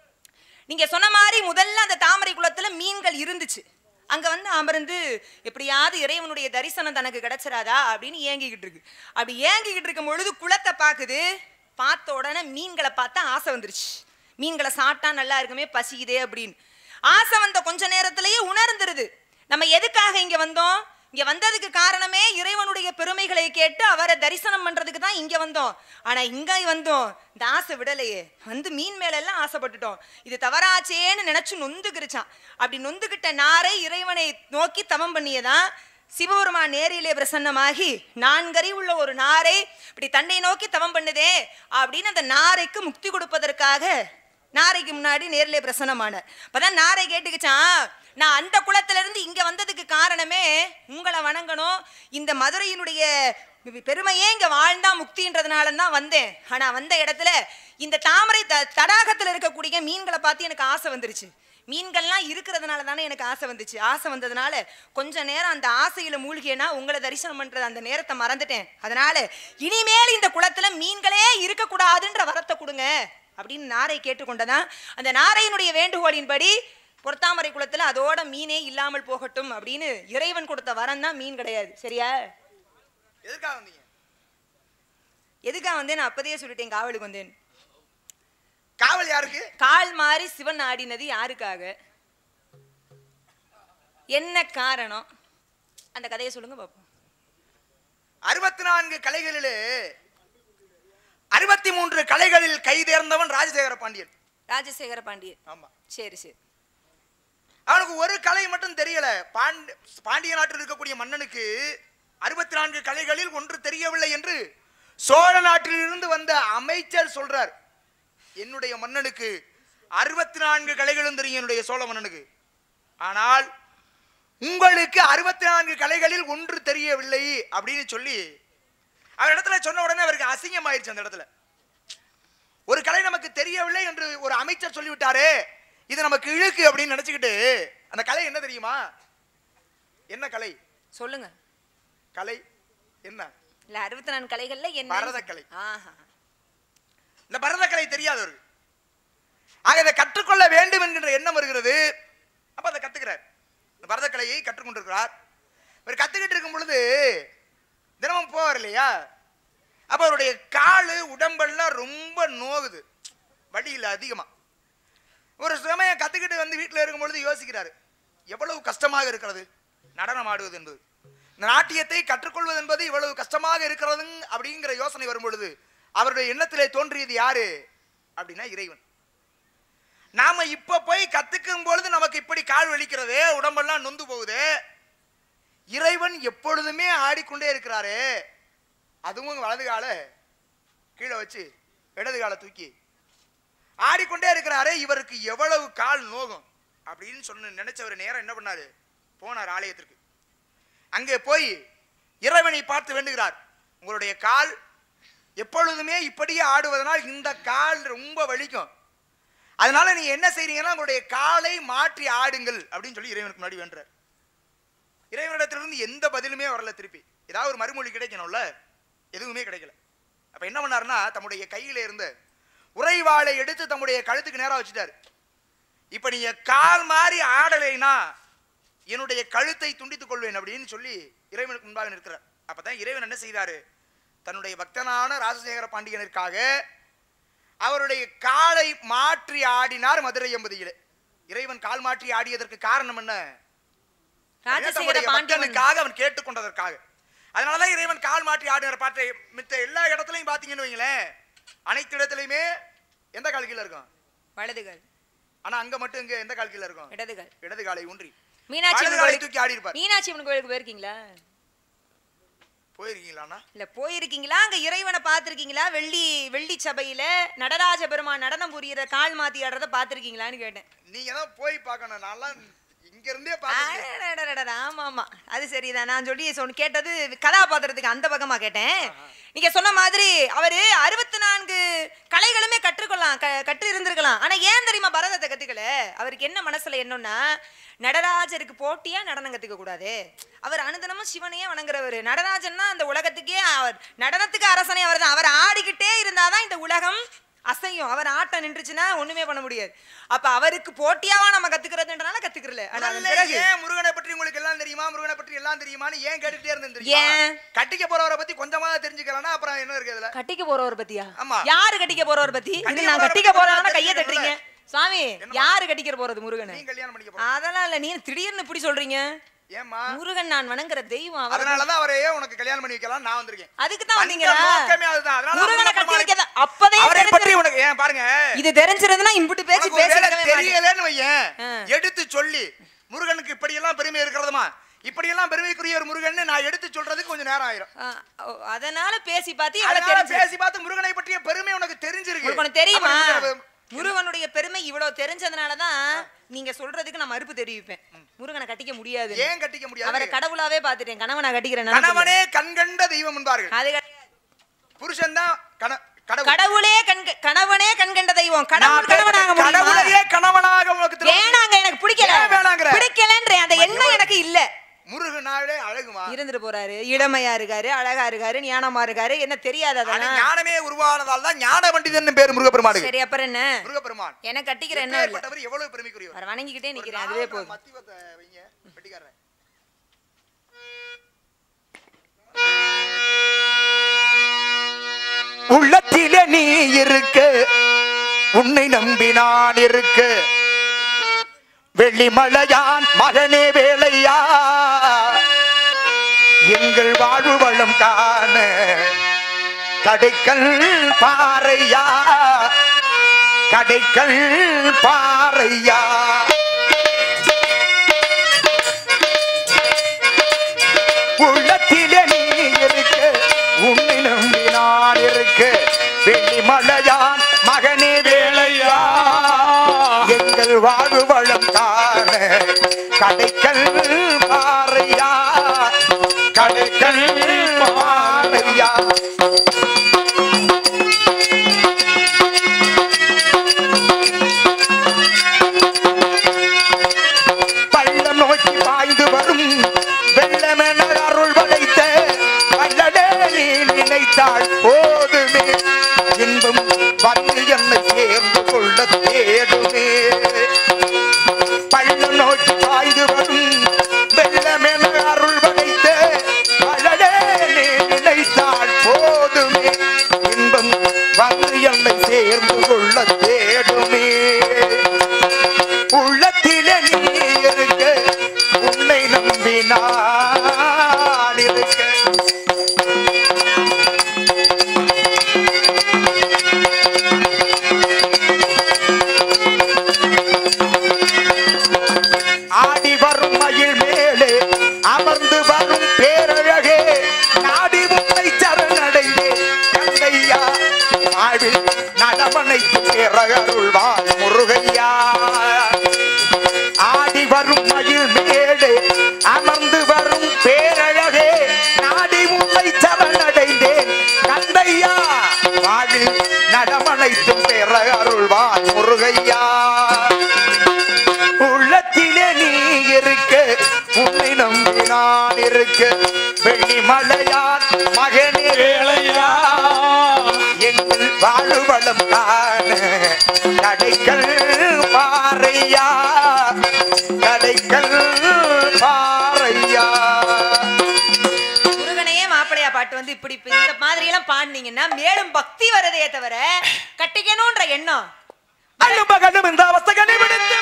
நீங்க சொன்ன மாதிரி முதல்ல அந்த தாமரை குளத்துல மீன்கள் இருந்துச்சு அங்க வந்து அமர்ந்து எப்படியாவது இறைவனுடைய தரிசனம் தனக்கு கிடைச்சிராதா அப்படின்னு ஏங்கிக்கிட்டு இருக்கு அப்படி ஏங்கிக்கிட்டு இருக்கும் பொழுது குளத்தை பாக்குது பார்த்த உடனே மீன்களை பார்த்தா ஆசை வந்துருச்சு மீன்களை சாப்பிட்டா நல்லா இருக்குமே பசிக்குதே அப்படின்னு ஆசை வந்த கொஞ்ச நேரத்திலேயே உணர்ந்துருது நம்ம எதுக்காக இங்க வந்தோம் இங்க வந்ததுக்கு காரணமே இறைவனுடைய பெருமைகளை கேட்டு அவரை தரிசனம் பண்றதுக்கு தான் இங்க வந்தோம் ஆனா இங்க வந்தோம் இந்த ஆசை விடலையே வந்து மீன் மேல எல்லாம் ஆசைப்பட்டுட்டோம் இது தவறாச்சேன்னு நினைச்சு நொந்துக்கிருச்சான் அப்படி நொந்துகிட்ட நாரை இறைவனை நோக்கி தவம் பண்ணியதான் சிவபெருமான் நேரிலே பிரசன்னமாகி நான்கறி உள்ள ஒரு நாரை இப்படி தன்னை நோக்கி தவம் பண்ணுதே அப்படின்னு அந்த நாரைக்கு முக்தி கொடுப்பதற்காக நாரைக்கு முன்னாடி நேர்ல பிரசன்னமானார் அப்பதான் நாரை கேட்டுக்கிச்சான் நான் அந்த குளத்துல இருந்து இங்க வந்ததுக்கு காரணமே உங்களை வணங்கணும் இந்த மதுரையினுடைய பெ- பெருமையே இங்க வாழ்ந்தா முக்தின்றதுனால தான் வந்தேன் ஆனா வந்த இடத்துல இந்த தாமரை த தடாகத்துல இருக்கக்கூடிய மீன்களை பார்த்து எனக்கு ஆசை வந்துருச்சு மீன்கள்லாம் இருக்கிறதுனால தானே எனக்கு ஆசை வந்துச்சு ஆசை வந்ததுனால கொஞ்ச நேரம் அந்த ஆசையில மூழ்கியனா உங்களை தரிசனம் பண்றது அந்த நேரத்தை மறந்துட்டேன் அதனால இனிமேல் இந்த குளத்துல மீன்களே இருக்கக்கூடாதுன்ற வரத்தை கொடுங்க அப்படின்னு நாரை கேட்டுக்கொண்டதான் அந்த நாரையினுடைய வேண்டுகோளின்படி பொற்தாமரை குளத்துல அதோட மீனே இல்லாமல் போகட்டும் அப்படின்னு இறைவன் கொடுத்த வரம் தான் மீன் கிடையாது சரியா எதுக்காக வந்தீங்க எதுக்காக வந்தேன் நான் அப்பதையே சொல்லிட்டேன் காவலுக்கு வந்தேன் காவல் யாருக்கு கால் மாறி சிவன் ஆடினது யாருக்காக என்ன காரணம் அந்த கதையை சொல்லுங்க பாப்போம் அறுபத்தி நான்கு கலைகளிலே அறுபத்தி மூன்று கலைகளில் கைதேர்ந்தவன் ராஜசேகர பாண்டியன் ராஜசேகர பாண்டியன் ஆமா சரி சரி அவனுக்கு ஒரு கலை மட்டும் தெரியல பாண்டி பாண்டிய நாட்டில் இருக்கக்கூடிய மன்னனுக்கு அறுபத்தி நான்கு கலைகளில் ஒன்று தெரியவில்லை என்று சோழ நாட்டிலிருந்து வந்த அமைச்சர் சொல்றார் என்னுடைய மன்னனுக்கு அறுபத்தி நான்கு கலைகளும் தெரியும் என்னுடைய சோழ மன்னனுக்கு ஆனால் உங்களுக்கு அறுபத்தி நான்கு கலைகளில் ஒன்று தெரியவில்லை அப்படின்னு சொல்லி அவர் இடத்துல சொன்ன உடனே அவருக்கு அசிங்கமாயிருச்சு அந்த இடத்துல ஒரு கலை நமக்கு தெரியவில்லை என்று ஒரு அமைச்சர் சொல்லிவிட்டாரே இது நமக்கு இழுக்கு அப்படின்னு நினைச்சுக்கிட்டு அந்த கலை என்ன தெரியுமா என்ன கலை சொல்லுங்க கலை என்ன இல்ல அறுபத்தி நான்கு கலைகள்ல என்ன பரதக்கலை. ஆஹா இந்த பரதக்கலை தெரியாதவர் ஆக இதை கற்றுக்கொள்ள வேண்டும் என்கின்ற எண்ணம் வருகிறது அப்ப அதை கத்துக்கிறார் இந்த பரதக்கலையை கற்றுக்கொண்டிருக்கிறார் இவர் கத்துக்கிட்டு இருக்கும் பொழுது தினமும் போவார் இல்லையா அப்ப அவருடைய காலு உடம்பெல்லாம் ரொம்ப நோகுது வழியில் அதிகமா ஒரு சமயம் கத்துக்கிட்டு வந்து வீட்டில் இருக்கும் பொழுது யோசிக்கிறாரு எவ்வளவு கஷ்டமாக இருக்கிறது நடனம் ஆடுவது என்பது இந்த நாட்டியத்தை கற்றுக்கொள்வது என்பது இவ்வளவு கஷ்டமாக இருக்கிறது அப்படிங்கிற யோசனை வரும் பொழுது அவருடைய எண்ணத்திலே தோன்றியது யாரு அப்படின்னா இறைவன் நாம இப்ப போய் கத்துக்கும் பொழுது நமக்கு இப்படி கால் வலிக்கிறது உடம்பெல்லாம் நொந்து போகுது இறைவன் எப்பொழுதுமே ஆடிக்கொண்டே இருக்கிறாரு அதுவும் வலது கால கீழே வச்சு இடது காலை தூக்கி ஆடிக்கொண்டே இருக்கிறாரே இவருக்கு எவ்வளவு கால் நோகும் அப்படின்னு சொன்ன நினைச்சவர் நேரம் என்ன பண்ணாரு போனார் ஆலயத்திற்கு அங்கே போய் இறைவனை பார்த்து வேண்டுகிறார் உங்களுடைய கால் எப்பொழுதுமே இப்படியே ஆடுவதனால் இந்த கால் ரொம்ப வலிக்கும் அதனால நீங்க என்ன செய்றீங்கன்னா உங்களுடைய காலை மாற்றி ஆடுங்கள் அப்படின்னு சொல்லி இறைவனுக்கு முன்னாடி வேண்டுறார் இறைவனிடத்திலிருந்து எந்த பதிலுமே வரல திருப்பி ஏதாவது ஒரு மறுமொழி கிடைக்கணும்ல எதுவுமே கிடைக்கல அப்ப என்ன பண்ணாருன்னா தம்முடைய கையில இருந்த உறைவாளை எடுத்து தம்முடைய கழுத்துக்கு நேரா வச்சுட்டாரு இப்ப நீங்க கால் மாதிரி ஆடலைனா என்னுடைய கழுத்தை துண்டித்துக் கொள்வேன் அப்படின்னு சொல்லி இறைவனுக்கு முன்பாக நிற்கிறார் அப்பதான் இறைவன் என்ன செய்தாரு தன்னுடைய பக்தனான ராஜசேகர பாண்டியனிற்காக அவருடைய காலை மாற்றி ஆடினார் மதுரை எம்பதியிலே இறைவன் கால் மாற்றி ஆடியதற்கு காரணம் என்ன ராஜசேகர தம்முடைய பாண்டியன் மக்களுக்காக அவன் கேட்டுக்கொண்டதற்காக அதனாலதான் இறைவன் கால் மாற்றி ஆடினார் பாட்டை மித்த எல்லா இடத்துலயும் பாத்தீங்கன்னு வைங்களேன் அனைத்து இடத்துலயுமே எந்த கால் கீழ இருக்கும் வலதுகள் ஆனா அங்க மட்டும் இங்க எந்த கால் கீழ இருக்கும் இடதுகள் இடது காலை ஊன்றி மீனாட்சி வலது அம்மன் காலை கோயிலுக்கு தூக்கி ஆடி இருப்பார் மீனாட்சி அம்மன் கோயிலுக்கு போயிருக்கீங்களா போயிருக்கீங்களாண்ணா இல்ல போயிருக்கீங்களா அங்க இறைவனை பார்த்திருக்கீங்களா வெள்ளி வெள்ளி சபையில நடராஜ பெருமான் நடனம் புரியிற கால் மாத்தி ஆடுறத பார்த்திருக்கீங்களான்னு கேட்டேன் நீங்க தான் போய் பார்க்கணும் நான்லாம் இங்க இருந்தே பார்த்தேன் அடடடடடட, ஆமா ஆமா அது சரிதான் நான் சொல்லி சொன்ன கேட்டது கதாபாத்திரத்துக்கு அந்த பக்கமா கேட்டேன் நீங்க சொன்ன மாதிரி அவரு அறுபத்தி நான்கு கலைகளுமே கற்றுக்கொள்ளலாம் க- கற்று இருந்திருக்கலாம் ஆனா ஏன் தெரியுமா பரதத்தை கத்துக்கல அவருக்கு என்ன மனசுல என்னன்னா நடராஜருக்கு போட்டியா நடனம் கத்துக்க கூடாது அவர் அனுதினமும் சிவனையே வணங்குறவர் நடராஜன்னா அந்த உலகத்துக்கே அவர் நடனத்துக்கு அரசனே அவர் தான் அவர் ஆடிக்கிட்டே இருந்தாதான் இந்த உலகம் அசையும் அவர் ஆட்டம் நின்றுச்சுன்னா ஒண்ணுமே பண்ண முடியாது அப்ப அவருக்கு போட்டியாவா நம்ம கத்துக்கிறதுன்றனால கத்துக்கிறல ஆனா அதன் முதல்ல பிறகு ஏன் முருகனை பற்றி உங்களுக்கு எல்லாம் தெரியுமா முருகனை பற்றி எல்லாம் தெரியுமான்னு ஏன் கேட்டுட்டே இருந்தேன் தெரியுமா ஏன்? கட்டிக்க போறவரை பத்தி கொஞ்சமா தெரிஞ்சுக்கலன்னா அப்புறம் என்ன இருக்கு இதுல கட்டிக்க போறவர் பத்தியா ஆமா. யாரு கட்டிக்க போறவர் பத்தி கட்டிக்க இது நான் போறவரை கட்டிக்க பத்தி போறவனா நான் கைய தெரிஞ்சுக்கணும்ல. தட்டுறீங்க சுவாமி யாரு கட்டிக்க போறது முருகன் நீ கல்யாணம் பண்ணிக்க போற அதெல்லாம் இல்ல நீ திடீர்னு இப்படி சொல்றீங்க ஏமா முருகன் நான் வணங்குற தெய்வம் அவர் அதனாலதான் அவரையே உனக்கு கல்யாணம் பண்ணி வைக்கலாம் நான் வந்திருக்கேன் அதுக்கு தான் வந்த வந்தீங்களா நோக்கமே அதுதான் அதனால முருகனை முருகனை கட்டி பெருமாளை- வைக்கதான் அப்பதே அவரை பற்றி உனக்கு ஏன் பாருங்க இது தெரிஞ்சிருந்தா இம்புட்டு பேசி உனக்கு ஒருவேளை பேசிருக்கவே மாட்டேன் தெரியலன்னு வையேன் ஆ. எடுத்து சொல்லி முருகனுக்கு இப்படி எல்லாம் பெருமை இருக்கிறதுமா இப்படி எல்லாம் பெருமைக்குரிய ஒரு முருகன் நான் எடுத்து சொல்றதுக்கு கொஞ்சம் நேரம் ஆயிரும் ஆ, ஓ, அதனால பேசி பார்த்து இவ்வளவு அதனால தெரிஞ்சு பேசி பார்த்து முருகனை பற்றிய பெருமை உனக்கு தெரிஞ்சிருக்கு உங்களுக்கு ஒண்ணு தெரியுமா அப்புறம் முருகனை- முருகனுடைய பெருமை இவ்வளவு தெரிஞ்சதுனால தான் நீங்க சொல்றதுக்கு நான் மறுப்பு தெரிவிப்பேன் முருகனை கட்டிக்க முடியாது ஏன் கட்டிக்க அவரை முடியாது கடவுளாவே பாத்துட்டேன் கணவனா கட்டிக்கிறேன் நினைப்பு இல்ல. கணவனே கண்கண்ட தெய்வம் என்பார்கள் அது கிடையாது. புருஷன் தான் கடவுள் கடவுளே கண் கணவனே கண்கண்ட தெய்வம் கடவுள் நான் கணவனாக முடியுமா கடவுளையே கணவனாக உனக்கு திரும்ப- வேணாங்க எனக்கு பிடிக்கல ஏன் வேணாங்கிற? பிடிக்கலன்ற அந்த எண்ணம் எனக்கு இல்ல முருகனாலே அழகுமா இருந்துட்டு போறாரு இளமையா இருக்காரு அழகா இருக்காரு ஞானமா இருக்காரு என்ன தெரியாது ஆனா அதெல்லாம் ஞானமே உருவானதால் தான் ஞான பண்டிதன் பேர் முருகப்பெருமானுக்கு சரி அப்புறம் என்ன முருகப்பெருமான் எனக்கு கட்டிக்கிற எண்ணம் இல்ல எப்பேற்பட்டவர் எவ்வளவு பெருமைக்குரியவர் அவர் வணங்கிக்கிட்டே ஒரு நிக்கிறேன் அதுவே நாலு போதும் மத்திவத்தை வைங்க வெட்டிக்காரன் உள்ளத்திலே நீ இருக்க உன்னை நம்பி நான் இருக்க வெள்ளிமலையான் மகனே வேலையா எங்கள் வாழ்வு வளம் காண கடைக்கல் பாறையா கடைக்கல் பாறையா உள்ளத்திலே நீ இருக்க உன்னை நம்பி நான் இருக்க வெள்ளிமலையான் மகனே வேலையா எங்கள் வாழ்வு வளம் காண கடைக்கல் பாறையா கடைக்கல் பாறையா பள்ளம் நோக்கி பாய்ந்து வரும் வெள்ளமென அருள் படைத்த வல்லடே நீ நினைத்தாள் போதுமே இன்பம் வந்து என்னை சேர்ந்து கொள்ள தேடுமே பள்ளம் நோக்கி பாய்ந்து வரும் வெள்ளமென அருள் படைத்த வல்லடே நீ நினைத்தாள் போதுமே இன்பம் வந்து என்னை சேர்ந்து கொள்ள தேடுமே உள்ளத்திலே நீ இருக்க உன்னை நம்பி நான் இருக்க ஆடி வரும் மயில் மேலே அமர்ந்து வரும் பேரழகே நாடி முன்னை சரணடைந்தே கந்தையா ஆழ்வில் நடமனைத்து பிறகருள்வாள் முருகையா ஆடி வரும் மயில் மேலே அமர்ந்து வரும் பேரழகே நாடி முன்னை சரணடைந்தேன் கந்தையா வாழ்வில் நடமனைத்தும் பிறகருள்வாள் முருகையா உள்ளத்திலே நீ இருக்க உன்னை நம்பி நான் இருக்க வெள்ளி மலையான் மகனே வேலையா எங்கள் வாழுவளம் காண கடைக்கல் பாறையா கடைக்கல் பாறையா முருகனையே மாப்பிளையா பாட்டு வந்து இப்படி இப்ப இந்த மாதிரி எல்லாம் பாடினீங்கன்னா மேலும் பக்தி வரதே தவிர கட்டிக்கணும்ன்ற எண்ணம் அள்ளும் பகலும் இந்த அவஸ்தகனை விடுத்து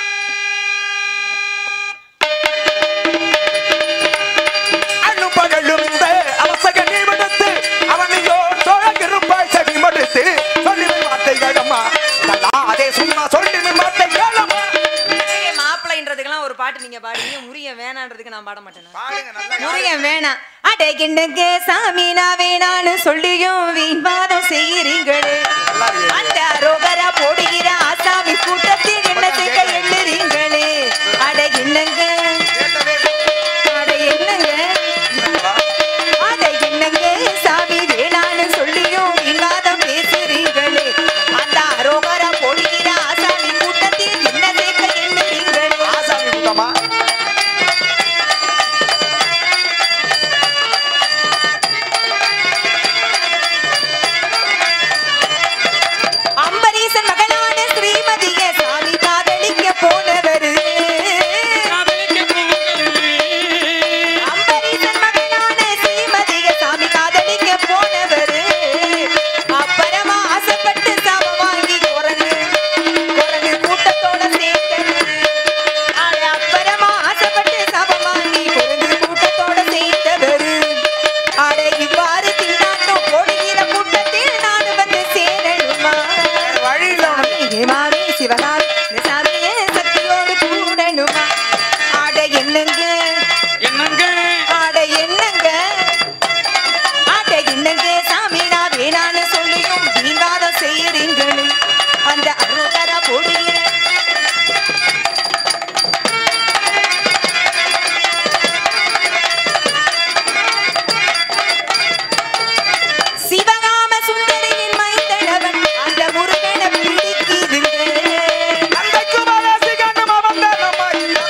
அள்ளும் பகலும் இந்த அவஸ்தகனை விடுத்து அவனையோ தொழகிருப்பாய் செவி மடுத்து சொல்லிவின் வார்த்தைகள் அம்மா அதே சும்மா சொல்லிவின் வார்த்தைகள் அம்மா முருகன் மாப்பிள்ளைன்றதுக்கெல்லாம் ஒரு பாட்டு நீங்க பாடுவீங்க முருகன் வேணான்றதுக்கு நான் பாட மாட்டேன் பாடுங்க நல்லா முருகன் வேணாம் அடகிண்ணுங்க சாமி நான் வேணான்னு சொல்லியும் வீண்வாதம் செய்கிறீங்களே அந்த ரோகரா போடுகிற ஆசாமி கூட்டத்தில் என்ன செய்ய எண்ணுறீங்களே அடகிண்ணுங்க அட என்னங்க அட என்னங்க சாமி வேணான்னு சொல்லியும் வீண்வாதம் பேசுறீங்களே அந்த ரோகரா போடுகிற ஆசாமி கூட்டத்தில் என்ன செய்ய எண்ணுறீங்களே ஆசாமி கூட்டமா அம்பரீசன் மகளான ஸ்ரீமதிய சாமி காதலிக்க போனவரு அம்பரீசன் மகளான ஸ்ரீமதிய சாமி காதலிக்க போனவரு அப்புறமா ஆசைப்பட்டு சாம வாங்கி குரங்கு குரங்கு கூட்டத்தோட சேர்த்தவரு ஆளு அப்புறமா ஆசைப்பட்டு சாம வாங்கி குரங்கு கூட்டத்தோட சேர்த்தவரு ஆட இவ்வாறு திண்டாட்டம் ஓடுகிற கூட்டத்தில் நான் வந்து சேரணுமா வேற வழி இல்ல உனக்கு ஏ மாமி சிவகாமி இந்த சாமியே சக்தியோடு கூடணுமா ஆட என்னங்க என்னங்க ஆட என்னங்க ஆட என்னங்க சாமி நான் வேணான்னு சொல்லியும் வீணாதம் செய்யறீங்களே அந்த அருள்தரா போடுகிற சிவகாம சுந்தரியின் மைந்தனவன் அந்த முருகனை பிடிக்குதுங்க அன்றைக்கு மகாசிகனும் அவந்தனமா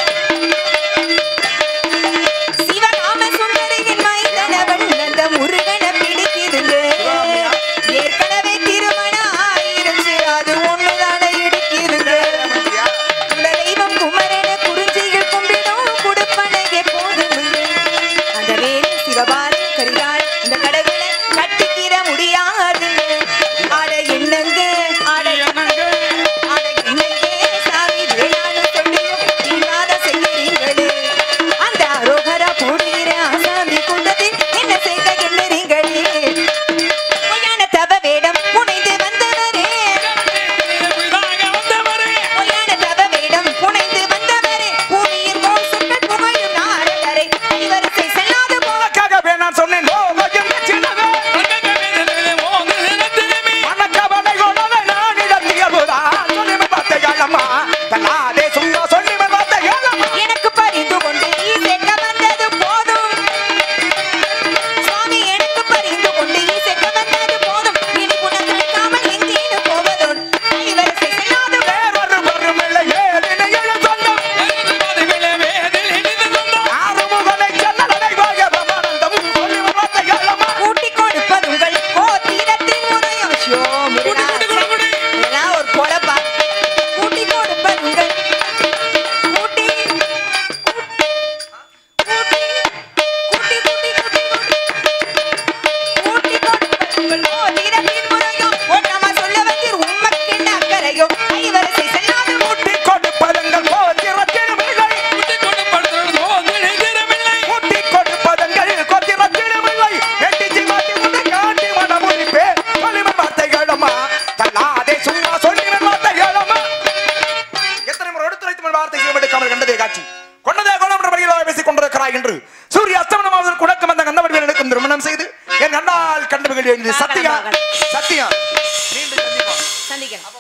சிவகாம சுந்தரியின் மைந்தனவன் அந்த முருகனை பிடிக்குதுங்க ஏற்கனவே திருமணம் ஆயிருச்சு அது ஒண்ணுதானே இடிக்குதுங்க இந்த தெய்வம் குமரன குறிஞ்சியில் கும்பிடும் கொடுப்பனையே போதுமுங்க அந்த வேலை சிவபாரி கரிகால் இந்த கடவுளை கட்டிக்கிற முடியாதுங்க ஆட என்னங்க ஆட என்னங்க ஆட என்னங்க சாமி வேளாண் சொல்லியும் இல்லாத செய்கிறீங்களே அந்த அரோகரா போடுகிற ஆசாமி கூட்டத்தில் என்ன செய்க எண்ணுறீங்களே பொய்யான தவ வேடம் புனைந்து வந்தவரே பொய்யான தவ வேடம் புனைந்து வந்தவரே பூமியில் போல் சுற்றல் புகழும் நாடகரை கைவரிசை செல்லாது போல உனக்காகவே நான் சொன்னேன் லோகம் சின்னவே மனக்கவலை கொடவே நான் இடத்தியல்புதா சொல்லிவின் வார்த்தைகள் அம்மா தன்னாதே சும்மா சொல்லிவின் வார்த்தைகள் அம்மா எனக்கு பரிந்து கொண்டு நீ செல்ல வந்தது போதும் சுவாமி எனக்கு பரிந்து கொண்டு நீ செல்ல வந்தது போதும் இனி புனர்காமல் எங்கேனும் போவதோடு கைவரிசை செல்லாது வேறொரு பொருமில்லை ஏதினை எழுதொல்லும் ஆறுமுகனை செல்லலை வாயவமானந்தம் சொல்லிவின் வார்த்தைகள் அம்மா கூட்டி கொடுப்பதுங்கள் கோத்திரத்தின் முறையும் ஷோ முருகா. இதெல்லாம் ஒரு பொழப்பா கூட்டி கொடுப்பதுங்கள் கூட்டி கூட்டி கூட்டி கூட்டி கூட்டி கூட்டி கொடுப்பதுங்கள் கோத்திரத்தின் முறையும் ஒன்னாம சொல்ல வந்து உம்மக்கென்ன அக்கறையும் கைவரிசை செல்லாது ஊட்டி கொடுப்பதங்கள் கோத்திரத்திடுமில்லை ஊட்டி கொடுப்பதங்கள் கோத்திரத்திடுமில்லை எட்டிச்சி மாட்டி முட்டை காட்டி மனமுடிப்பே சொல்லிவின் வார்த்தைகள் அம்மா தன்னாதே சும்மா சொல்லிவின் வார்த்தைகள் அம்மா எத்தனை முறை எடுத்துரைத்து வார்த்தை செய்யப்பட்டு கண்டதே காட்சி கொண்டதே கோலம் என்ற வழியில் பேசிக் கொண்டிருக்கிறாய் என்று சூரிய அஸ்தமனமாவதற்கு உனக்கும் அந்த கந்தவடிவில் எனக்கும் திருமணம் செய்து என் கண்ணால் கண்டவர்கள் எழுதி சத்தியா சத்தியா மீண்டும் சந்திப்போம் சந்திக்கிறேன்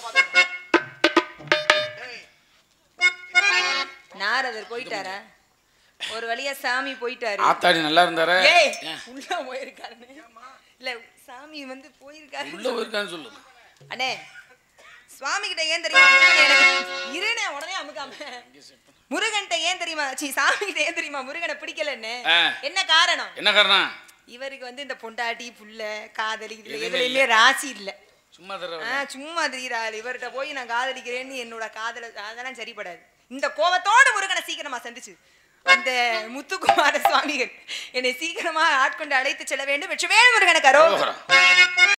நாரதர் போயிட்டாரா ஒரு வழியா சாமி போயிட்டாரு ஆத்தாடி நல்லா இருந்தாரே ஏய் ஏன்? உள்ள போயிருக்காருன்னு இல்ல சாமி வந்து போயிருக்காரு உள்ள போயிருக்கான்னு சொல்லு அண்ணே சுவாமி கிட்ட ஏன் தெரியுமா முருகன் எனக்கு இருனே உடனே அமுக்காம முருகன்ட்ட ஏன் தெரியுமா சி சாமி கிட்ட ஏன் தெரியுமா முருகனை பிடிக்கலன்னு ஆ. என்ன காரணம் என்ன காரணம் இவருக்கு வந்து இந்த பொண்டாட்டி புள்ள காதலி இதுல எதுவுமே எதுலயுமே ராசி இல்ல சும்மா தர ஆ, சும்மா தெரியுறாள் இவர்கிட்ட போய் நான் காதலிக்கிறேன்னு என்னோட காதல அதெல்லாம் சரிப்படாது இந்த கோவத்தோட முருகனை சீக்கிரமா சந்திச்சு அந்த முத்துக்குமார சுவாமிகள் என்னை சீக்கிரமா ஆட்கொண்டு அழைத்து செல்ல வேண்டும் வெற்றி வேணும் முருகனுக்கு அரோகரா. அரோகரா.